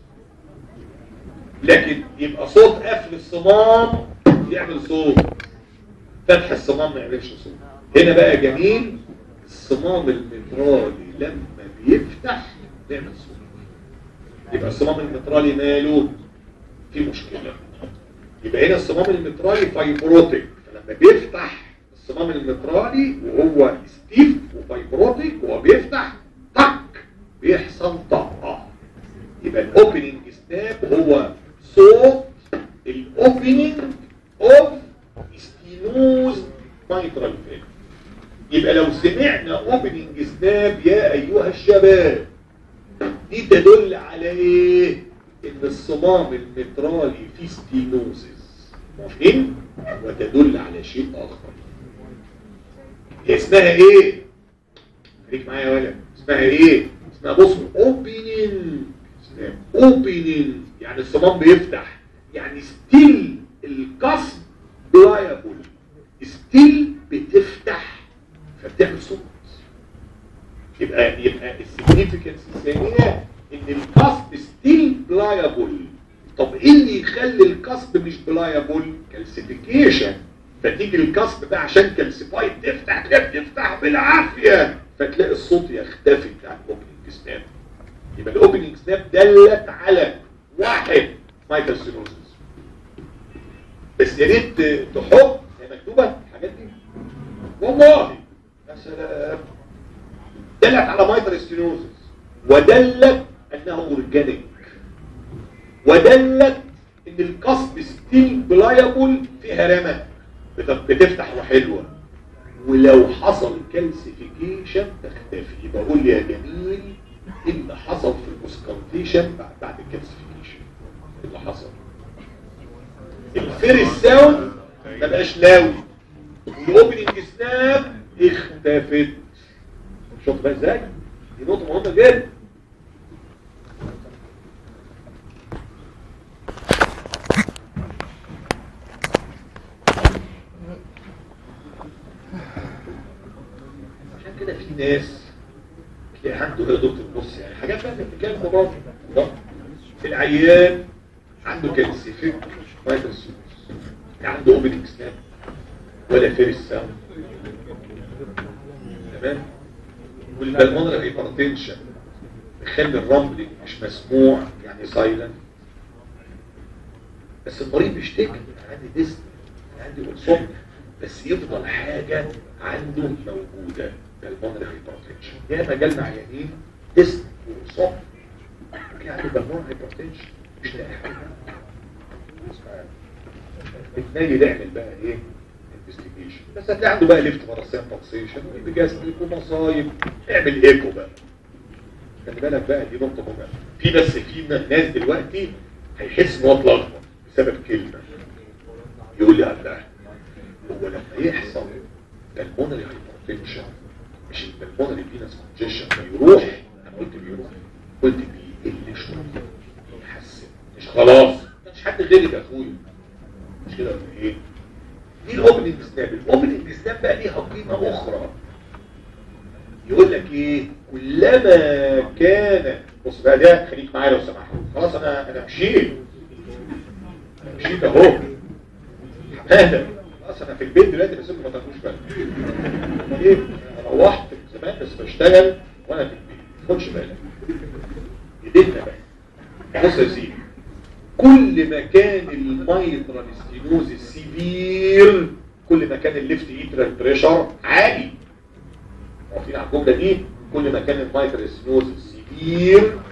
لكن يبقى صوت قفل الصمام يعمل صوت فتح الصمام ما يعملش صوت هنا بقى جميل الصمام المترالي لما بيفتح بيعمل صوت يبقى الصمام المترالي ماله في مشكلة يبقى هنا الصمام المترالي فايبروتيك فلما بيفتح الصمام المترالي وهو ستيف وفايبروتيك وهو بيفتح طق بيحصل طقه يبقى الاوبننج ستاب هو صوت الاوبننج اوف ستينوز مايترال فيلم يبقى لو سمعنا اوبننج ستاب يا ايها الشباب دي تدل على ايه ان الصمام المترالي فيه ستينوزز موافقين وتدل على شيء اخر هي اسمها ايه خليك معايا يا ولد اسمها ايه اسمها بص اوبننج اوبننج يعني الصمام بيفتح يعني ستيل القصب بلايبل ستيل بتفتح فبتعمل صوت يبقى يبقى السيجنيفيكانس الثانيه ان القصب ستيل بلايبل طب ايه اللي يخلي القصب مش بلايبل كالسيفيكيشن فتيجي القصب بقى عشان كالسيفايد تفتح تفتح تفتح بالعافيه فتلاقي الصوت يختفي بتاع الاوبننج سناب يبقى الاوبننج سناب دلت على واحد مايكل سينوزس بس يا ريت تحط هي مكتوبه الحاجات دي والله يا سلام دلت على مايتر ستينوزس ودلت انه اورجانيك ودلت ان القصب ستيل بلايبل فيها رمى بت- بتفتح وحلوه ولو حصل كالسيفيكيشن تختفي يبقى قول لي يا جميل ايه اللي حصل في الاسكالتيشن بعد بعد الكالسيفيكيشن ايه اللي حصل الفيرس ساوند ما بقاش لاوي والاوبننج سناب اختفت شوف بقى ازاي دي نقطه مهمه جدا عشان كده في ناس تلاقي عنده يا دكتور بص يعني حاجات بقى بتتكلم ببعض العيان عنده كالسيفيك فايتوسيس عنده اوبننج سناب ولا فيرس ساوند تمام والبلمونري هايبرتنشن بيخلي الرمل مش مسموع يعني سايلنت بس المريض بيشتكي أنا عندي ديسك أنا عندي انصب بس يفضل حاجة عنده موجودة بالمونري هايبرتنشن يا ما جالنا عيانين ديسك وانصب في عنده بالمونري هايبرتنشن مش لاقي حاجة بتنيل يعمل بقى ايه انفستيجيشن بس هتلاقي عنده بقى ليفت مرسين فاكسيشن وبجاستريك ومصايب اعمل ايكو بقى خلي بالك بقى دي نقطه مهمه في بس في ناس دلوقتي هيحس ان هو اتلخبط بسبب كلمه يقول لي الله هو لما يحصل بالمونري هايبرتنشن مش البلمونري فينس كونجيشن بيروح انا قلت بيروح قلت بيقل شويه يحسن مش خلاص مش حد غيرك يا اخويا مش كده ولا ايه دي الاوبننج سناب الاوبننج سناب بقى ليها قيمه اخرى يقول لك ايه كلما كان بص بقى ده خليك معايا لو سمحت خلاص انا انا مشيت انا مشيت اهو هذا خلاص انا في البيت دلوقتي بس انتوا ما تاخدوش بالك ايه انا روحت من زمان بس بشتغل وانا في البيت خدش بالك ايدينا بقى بص يا سيدي كل ما كان المايترال ستينوز سيفير كل ما كان الليفت ايترال بريشر عالي واقفين على الجمله دي كل ما كان المايترال ستينوز سيفير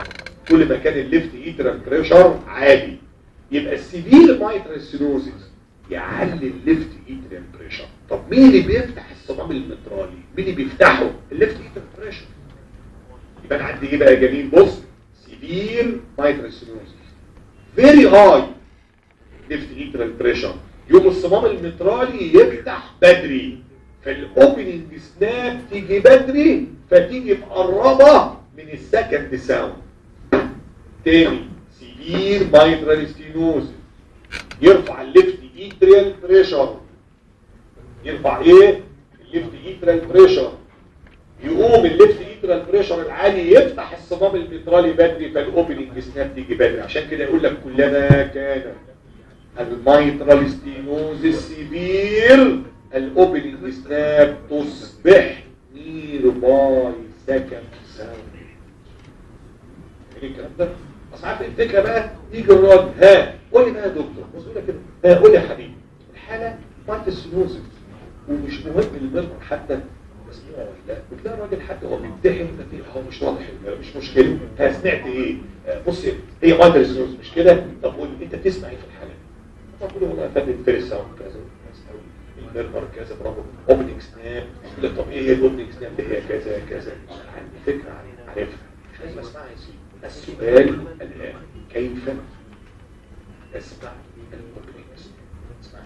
كل ما كان الليفت ايترال بريشر عالي يبقى السيفير مايترال سينوزيس يعلي الليفت ايترال بريشر طب مين اللي بيفتح الصمام المترالي مين اللي بيفتحه الليفت ايترال بريشر يبقى انا عندي ايه بقى يا جميل بص سيفير مايترال سينوزيس فيري هاي ليفت ايترال بريشر يوم الصمام المترالي يفتح بدري فالاوبننج سناب تيجي بدري فتيجي مقربه من السكند ساوند تاني سيفير مايترال ستينوز يرفع الليفت ايتريال بريشر يرفع ايه الليفت ايتريال بريشر يقوم الليفت ايترال بريشر العالي يفتح الصمام المترالي بدري فالاوبننج سناب تيجي بدري عشان كده يقول لك كلما كان المايترال ستينوز السيفير الاوبننج سناب تصبح نير باي سكند ساوند ايه الكلام ده اصل عارف الفكره بقى يجي الراجل ها قول لي بقى يا دكتور بص لك كده ها قول لي يا حبيبي الحاله مارت السينوزس ومش مهم المرمر حتى مسموع ولا لا وتلاقي الراجل حتى هو بيمتحن هو مش واضح مش مشكله ها سمعت ايه آه، بص هي مارت السينوزس مش كده طب قول لي انت بتسمع ايه في الحاله طب قول والله يا فندم فيرست ساوند كذا كويس قوي المرمر كذا برافو اوبننج سناب يقول لك طب ايه هي الاوبننج سناب اللي هي كذا كذا عندي فكره عن- عارفها مش لازم اسمعها يا سيدي السؤال الآن كيف أسمع الأوبننج اسمع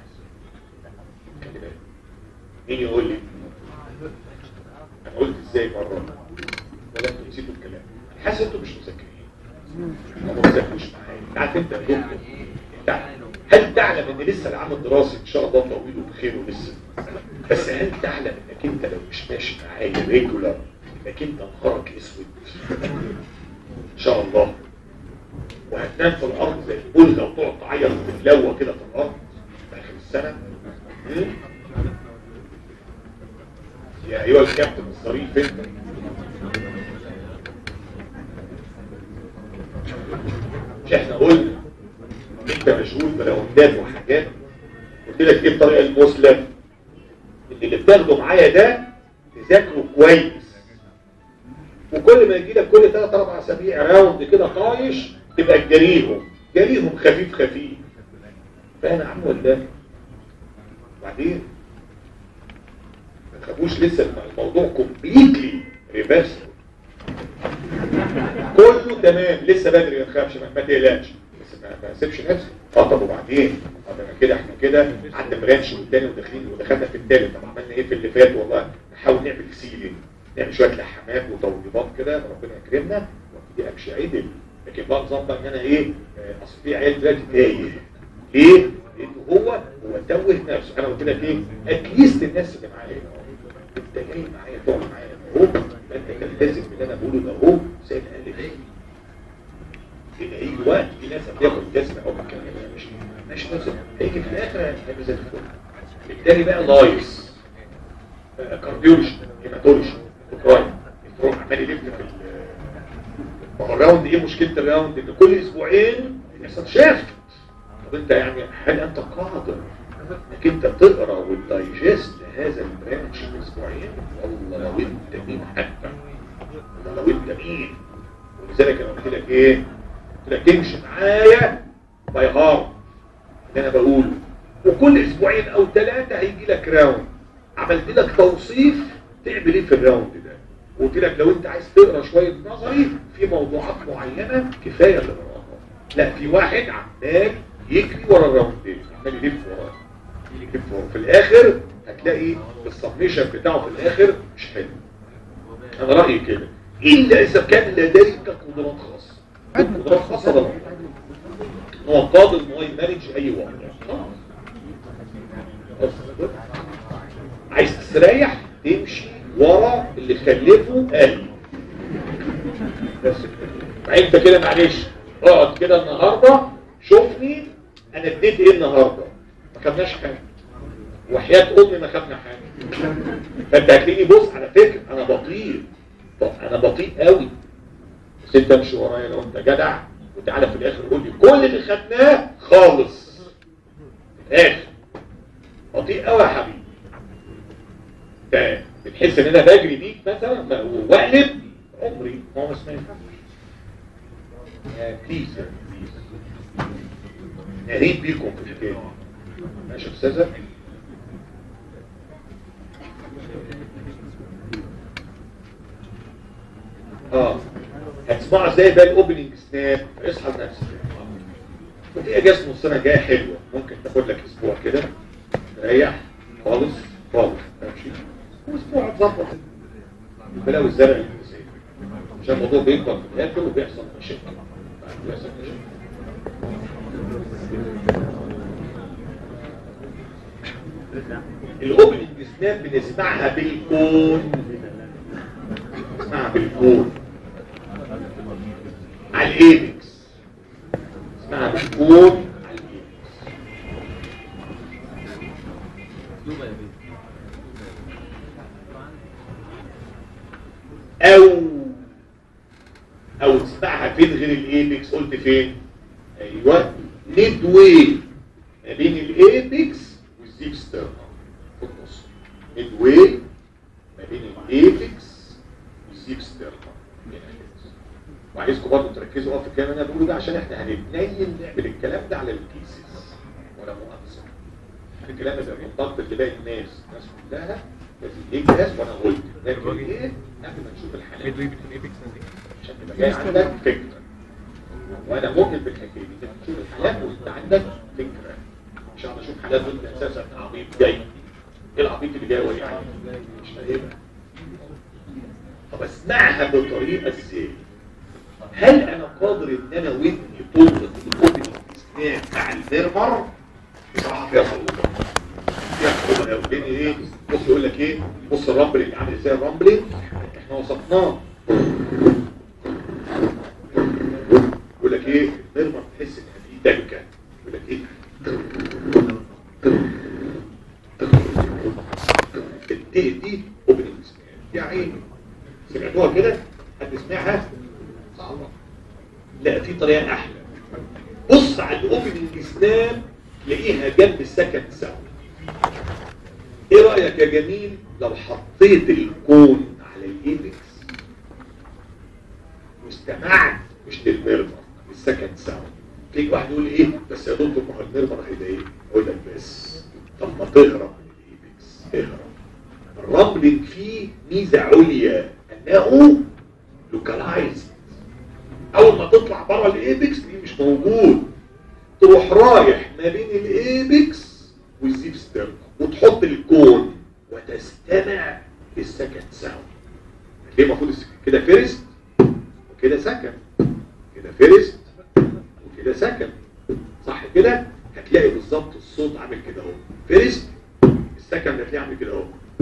خلي بالك مين يقول لي أنا قلت إزاي مرة ولا أنتوا نسيتوا الكلام حاسس أنتوا مش مذاكرين ما بتذاكروش معايا أنت عارف أنت يا دكتور أنت هل تعلم ان لسه العام الدراسي ان شاء الله طويل وبخير ولسه بس هل تعلم انك انت لو مش ماشي معايا ريجولار انك انت نهارك اسود ان شاء الله وهتنام في الارض زي البلغه وتقعد تعيط وتتلوى كده في الارض في اخر السنه م? يا ايها الكابتن الظريف انت مش احنا قلنا انت مشغول بلاوندات وحاجات قلت لك ايه الطريقه المثلى ان اللي بتاخده معايا ده تذاكره كويس وكل ما يجي لك كل 3 4 اسابيع راوند كده طايش تبقى تجاريهم جاريهم خفيف خفيف فاهم يا عم ولا بعدين ما تخافوش لسه الموضوع كومبليتلي ريفرس كله تمام لسه بدري ما تخافش ما ما تقلقش بس ما ما تسيبش نفسك اه طب وبعدين طب انا كده احنا كده عندنا برانش والتاني وداخلين ودخلنا في التالت طب عملنا ايه في اللي فات والله نحاول نعمل سيلينج نعمل شويه لحامات وتوضيبات كده ربنا يكرمنا وابتدي امشي عدل لكن بقى نظام بقى ان انا ايه آه، اصل في عيال دلوقتي تايه ليه؟ لان هو هو توه نفسه انا قلت لك ايه؟ اتليست الناس اللي معايا هنا اهو. انت جاي معايا تقعد معايا اهو انت تلتزم باللي انا بقوله ده اهو زي الالف كده هيجي وقت في ناس بياخد جزمه او بالكلام ده مش مش نفسه هيجي في الاخر هيبقى زي الفل التاني بقى لايس آه، كارديولوجي هيماتولوجي اوكراين يروح عمال يلف في ال- ما هو الراوند ايه مشكله الراوند ان كل اسبوعين يحصل شيفت طب انت يعني هل انت قادر انك انت تقرا وتدايجست هذا البرانش في اسبوعين والله لو انت مين حتى والله لو انت مين ولذلك انا قلت لك ايه قلت لك تمشي معايا باي هارت اللي انا بقوله وكل اسبوعين او ثلاثه هيجي لك راوند عملت لك توصيف تعمل ايه في الراوند ده وقلت لك لو انت عايز تقرا شويه نظري في موضوعات معينه كفايه اللي وراها لا في واحد عمال يجري ورا الراوندين عمال يلف وراه يلف وراه في الاخر هتلاقي السبميشن بتاعه في الاخر مش حلو انا رايي كده الا اذا كان لديك قدرات خاصه قدرات خاصه ده هو قادر ان هو يمانج اي وضع خلاص. بس. عايز تستريح تمشي ورا اللي خلفه قال بس كده انت كده معلش اقعد كده النهارده شوفني انا اديت ايه النهارده ما خدناش حاجه وحياه امي ما خدنا حاجه فانت هتلاقيني بص على فكره انا بطيء طب انا بطيء قوي بس انت امشي ورايا لو انت جدع وتعالى في الاخر قول لي كل اللي خدناه خالص في الاخر بطيء قوي يا حبيبي ف- بتحس ان انا بجري بيك مثلا ما- واقلب عمري ما هو ما ينفعش بليز بليز نريد بيكم في الحكايه دي. ماشي يا استاذه اه هتسمعوا ازاي بقى الاوبننج سناب اصحى لنفسك وفي اجازه نص سنه جايه حلوه ممكن تاخد لك اسبوع كده تريح خالص خالص ماشي واسبوع تظبط بلاوي الزرع اللي في الزيت. عشان الموضوع بيكبر في الاخر وبيحصل مشاكل بيحصل مشاكل الاوبننج سناب بنسمعها بالكون نسمعها بالكون على الايبكس اسمها بالكون على الايبكس او او تسمعها فين غير الايبكس قلت فين ايوه ميد واي ما بين الايبكس والزيب ستيرنر في النص ميد واي ما بين الايبكس والزيب ستيرنر هنا كده. وعايزكم برضه تركزوا اه في الكلام اللي انا بقوله ده عشان احنا هنتنين نعمل الكلام ده على الكيسز ولا مؤاخذه الكلام ده منطق اللي باقي الناس الناس كلها لازم ايه جهاز وانا قلت لكن ايه قبل ما نشوف الحالات ميدوي بين ايبكس اند عشان تبقى جاي عندك فكره وانا مؤمن بالحكايه دي انت تشوف الحالات وانت عندك فكره مش هقعد اشوف حالات وانت اساسا عبيط جاي ايه العبيط اللي جاي ولا يعني مش فاهمها طب اسمعها بطريقه ازاي هل انا قادر ان انا ودني تلقط الاوبننج سناب مع الفيرمر بصراحه فيها صعوبه فيها صعوبه لو ودني ايه بص يقول لك ايه بص الرامبلنج عامل ازاي الرامبلنج احنا وصفناه يقول لك ايه الفيرمر تحس ان في دكه يقول لك ايه التيه دي اوبننج سناب يا عيني سمعتوها كده حد سمعها صعبة لا في طريقة أحلى بص على الأوبننج سناب تلاقيها جنب السكند ساوند إيه رأيك يا جميل لو حطيت الكون على الإيبكس واستمعت مش للميرمر السكند ساوند تيجي واحد يقول إيه بس يا دكتور ما هو الميرمر هيبقى إيه أقول لك بس طب ما تهرب من الإيبكس اهرب الرامبلنج فيه ميزة عليا أنه لوكالايزد اول ما تطلع بره الايبكس دي مش موجود تروح رايح ما بين الايبكس والزيب ستيرن وتحط الكون وتستمع للسكند ساوند ليه المفروض الس- كده فيرست وكده سكند كده فيرست وكده سكند صح كده هتلاقي بالظبط الصوت عامل كده اهو فيرست السكند هتلاقيه عامل كده اهو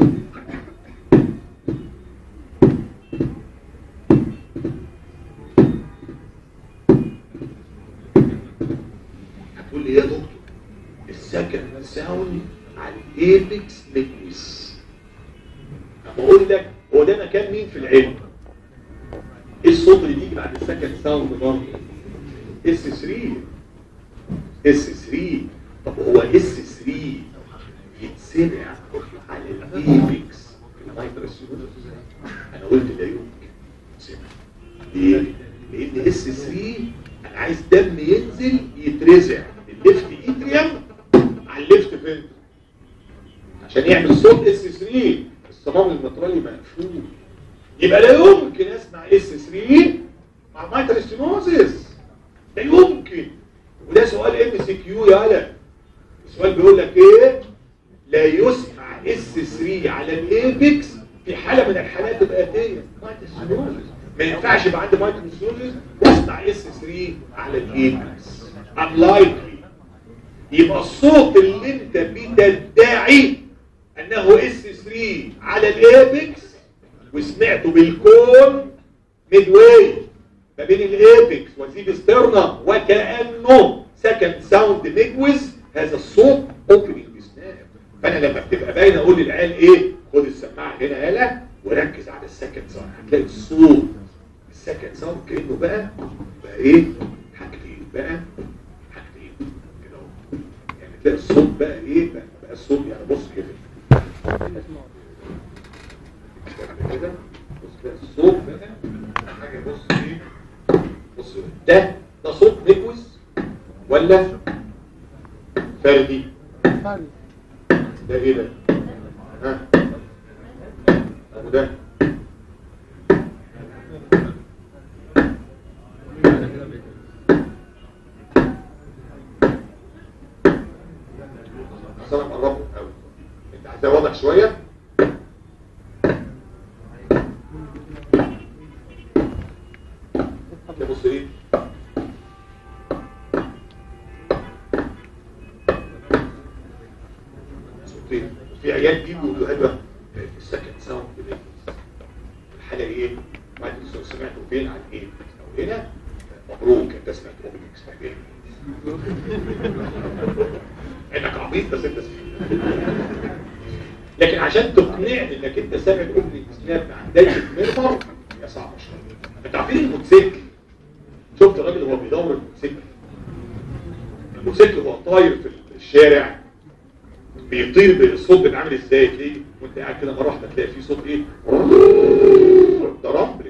هتقول لي يا دكتور السكند ساوند على الايبكس ميكويس اما اقول لك هو ده مكان مين في العلم ايه الصوت اللي بيجي بعد السكند ساوند برضه اس 3 اس 3 طب هو اس 3 يتسمع على الايبكس في المايكروسيوم انا قلت لا يمكن يتسمع ليه؟ لان اس 3 انا عايز دم ينزل يترزع الليفت ايتريم على الليفت فين عشان يعمل صوت اس 3 الصمام المطرلي مقفول يبقى لا يمكن اسمع اس 3 مع مايتر ستينوزيس لا يمكن وده سؤال ام سي كيو يالا السؤال بيقول لك ايه لا يسمع اس 3 على الايبكس في حاله من الحالات الاتيه مايتر ستينوزيس ما ينفعش يبقى عندي مايتر ستينوزيس واسمع اس 3 على الايبكس unlikely يبقى الصوت اللي انت بتدعي انه اس 3 على الايبكس وسمعته بالكون ميدواي ما بين الايبكس وزيب ستيرنا وكانه سكند ساوند ميجوز هذا الصوت اوبننج سناب فانا لما بتبقى باينه اقول للعيال ايه خد السماعه هنا يالا وركز على السكند ساوند هتلاقي الصوت السكند ساوند كانه بقى بقى ايه حاجتين بقى حاجتين كده اهو يعني تلاقي الصوت بقى ايه بقى, بقى الصوت يعني بص كده كده بص كده الصوت بقى حاجه بص ايه بص ده ولا فردي فعلا ده ايه ده ها وده بس انا قربت قوي انت عايزها واضح شويه تبص ايه صوتين في عيال بيجوا يقولوا هذا السكند ساوند كده الحاله ايه بعد لو سمعتوا فين عن ايه او هنا مبروك انت سمعت اوبننج اسمها ايه انك عبيط بس انت سمعت لكن عشان تقنعني انك انت سامع الاوبننج سناب عن دايره ميرمر هي صعبه شويه انت عارفين الموتوسيكل شفت الراجل وهو بيدور الموتوسيكل الموتوسيكل وهو طاير في الشارع بيطير بالصوت بيبقى عامل ازاي تلاقيه وانت قاعد كده مره واحده تلاقي في صوت ايه ده رامبلنج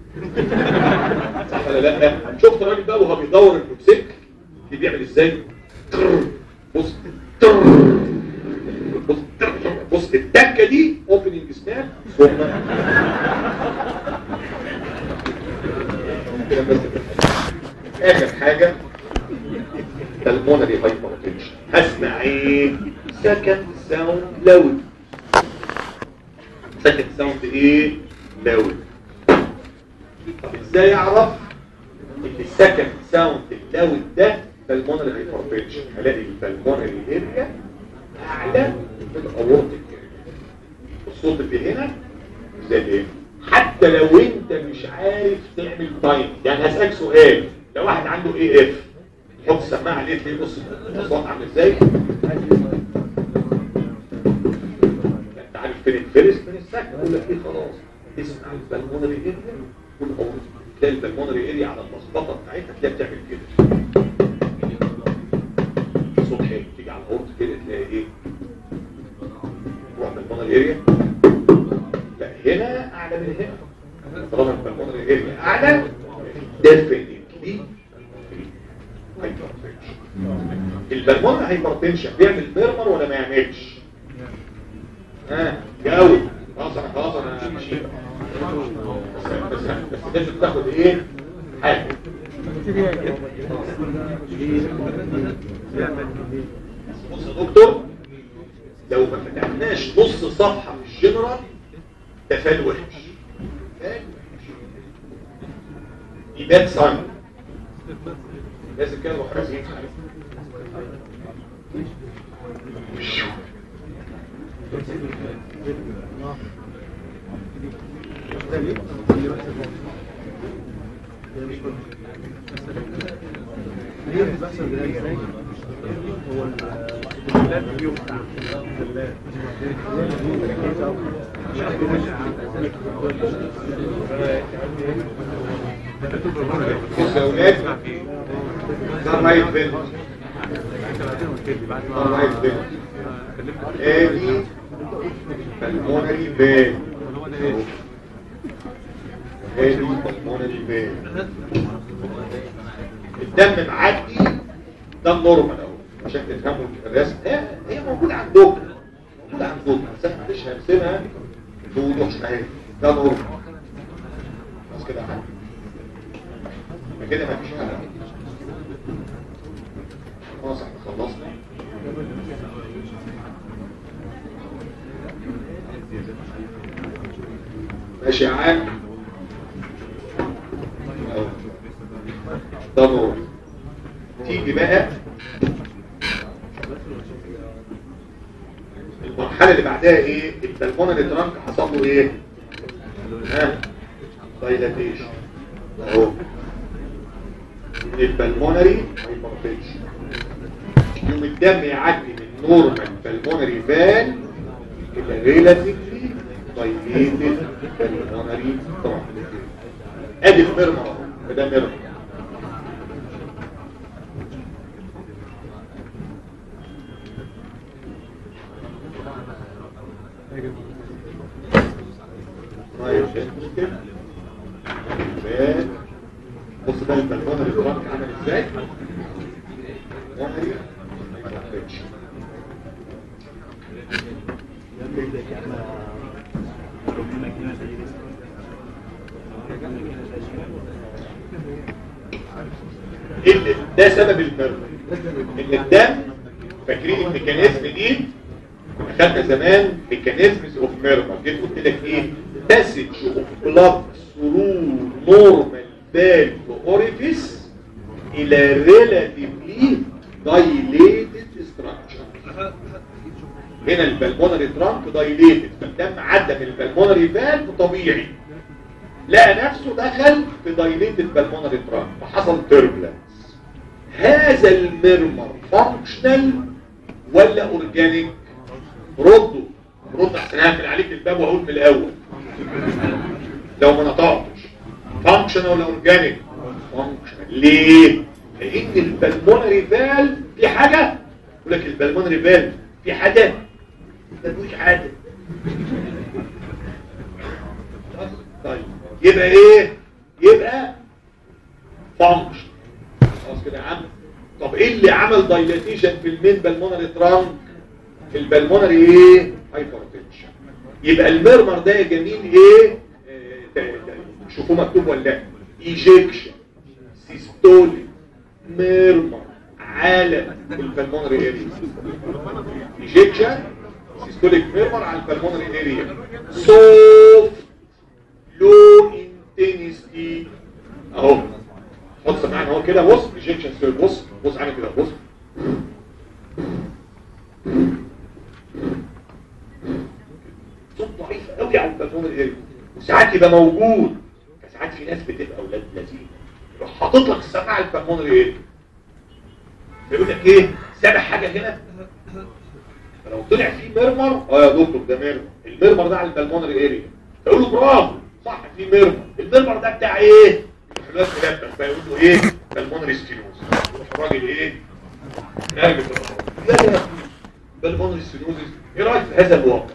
صح ولا لا شفت الراجل بقى وهو بيدور الموتوسيكل اللي بيعمل ازاي بص بص بص التكه دي اوبننج سناب اخر حاجه pulmonary hypertension هسمع ايه second sound loud second sound ايه loud طب ازاي اعرف ان السكند ساوند اللاود ده pulmonary hypertension هلاقي البلمونري اريا اعلى من الاورتيك الصوت اللي هنا زي ايه حتى لو انت مش عارف تعمل تايم يعني هسألك سؤال لو واحد عنده اي اف حط السماعه عليه تلاقيه بص الصوت عامل ازاي انت عارف فين الفيرس فين السكن يقول لك ايه خلاص اسمع البلمونري اريا والاورتيك تلاقي البلمونري اريا على اللخبطه بتاعتها تلاقيها بتعمل كده صوت حلو تيجي على الاورتيك كده تلاقي ايه تروح بالمونري اريا لا هنا اعلى من هنا طالما البلمونري اريا اعلى ديفينيتلي البلمونري هايبرتنشن بيعمل ميرمر ولا ما يعملش ها جاوب خلاص انا خلاص انا مشيت بس بس بس لازم تاخد ايه حاجه بص يا دكتور لو ما فتحناش نص صفحه في الجنرال ده فال وحش فال وحش يبان صن لازم كده نروح راسمين حاجه بص يا اولاد ده رايت بيلد ده رايت بيلد ادي بالمونري بيل ادي بالمونري بيل الدم معدي ده النورمال اهو عشان تفهموا الرسم هي هي موجوده عندكم موجوده عندكم بس انا معلش هرسمها بوضوح شويه ده نورمال بس كده عندي كده مفيش حاجه خلاص احنا خلصنا ماشي يا عم ده نور تيجي بقى المرحله اللي بعدها ايه البلمونري ترانك حصل له ايه ها دايلاتيشن اهو البلمونري هايبرتنشن يوم الدم يعدي من نورمال بالمونري فال الى ريلاتيفلي دايليتد بالمونري ترانك ادي المرمى اهو ده مرمى رايح سيستم بال بص بقى البلكونه اللي ترانك عامل ازاي بالمونري hypertension. اللي ده سبب المرض ان الدم فاكرين الميكانيزم دي كنا خدنا زمان ميكانيزمز اوف ميرمر جيت قلت لك ايه باسج اوف بلاد ثرو نورمال فالف اوريفيس الى ريلاتيفلي دايليتد ستراكشر هنا البلمونري ترانك دايليتد فالدم عدى من البلمونري فالف طبيعي لقى نفسه دخل في دايليتد بالمونري ترانك فحصل تربلنس هذا المرمر فانكشنال ولا اورجانيك ردوا رد احسن هقفل عليك الباب واقول من الاول لو ما نطقتش فانكشنال ولا اورجانيك فانكشنال ليه لان البلمونري فال في حاجه يقول لك البلمونري فال في حاجه ما فيش حاجه طيب يبقى ايه يبقى فانكشن خلاص كده يا عم طب ايه اللي عمل دايلاتيشن في المين بالمونري ترانك في البلمونري ايه هايبرتنشن يبقى المرمر ده يا جميل ايه آه، ده- ده- شوفوا مكتوب ولا لا ايجيكشن سيستولي ميرمر على البلمونري اريا ايجيكشن سيستوليك ميرمر على البلمونري اريا سوفت لو انتنسيتي اهو بص معانا اهو كده بص ايجيكشن ستوري بص بص عامل كده بص صوت ضعيف قوي على البلمونري اريا وساعات يبقى موجود ساعات في ناس بتبقى اولاد لذيذ يروح حاطط لك السماعه على البلمونري اريا بيقول لك ايه سامع حاجه هنا فلو طلع فيه ميرمر اه يا دكتور ده ميرمر الميرمر ده على البلمونري اريا تقول له برافو صح في ميرمر الميرمر ده بتاع ايه الحلوات ملبس فيقول له ايه بلمونري ستينوز يروح الراجل ايه نرجس لا لا بلمونري ستينوز ايه رايك في هذا الواقع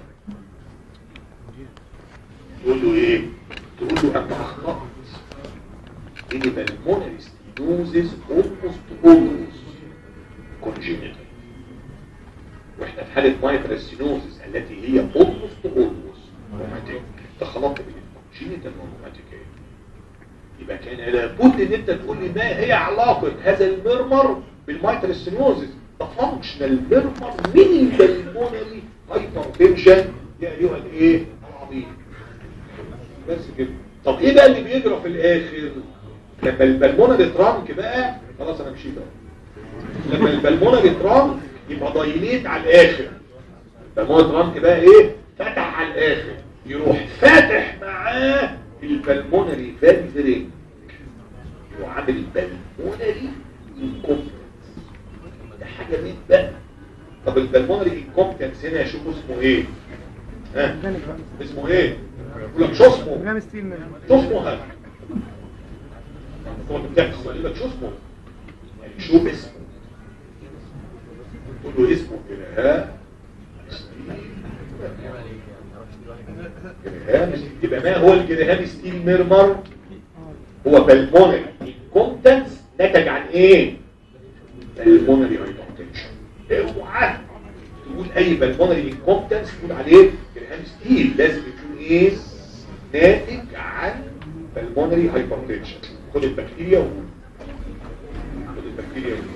تقول له ايه تقول له انت اخطات ان بلمونري ستينوزز almost always congenital واحنا في حالة مايترستينوزس التي هي almost always روماتيك انت خلطت بين الكونجينيتال والروماتيك يبقى كان لابد ان انت تقول لي ما هي علاقة هذا المرمر بالمايترستينوزس ده فانكشنال مرمر من البلمونري هايبرتنشن يا ايها الايه العظيم بس كده طب ايه بقى اللي بيجرى في الاخر لما البلمونري ترانك بقى خلاص انا مشيت اهو لما البلمونري ترانك يبقى ضايليت على الاخر البلمونري ترانك بقى ايه فتح على الاخر يروح فاتح معاه البلمونري فالف رينج يروح عامل البلمونري انكومبتنس ده حاجه مين بقى طب البلمونري انكومبتنس هنا شوفوا اسمه ايه ها اورجانيك بقى اسمه ايه يقول لك شو اسمه اورجاني ستيل من شو اسمه هذا هو بتحكي يقول لك شو اسمه يعني شو اسمه تقول له اسمه كده جرهام يبقى ما هو الجرهام ستيل ميرمر هو بالمونري الكونتنس نتج عن ايه بالمونري هايبرتنشن اوعى تقول اي بالمونري انكومبتنس تقول عليه جرهام ستيل لازم يكون ايه ناتج عن بالمونري هايبرتنشن خد البكتيريا و خد البكتيريا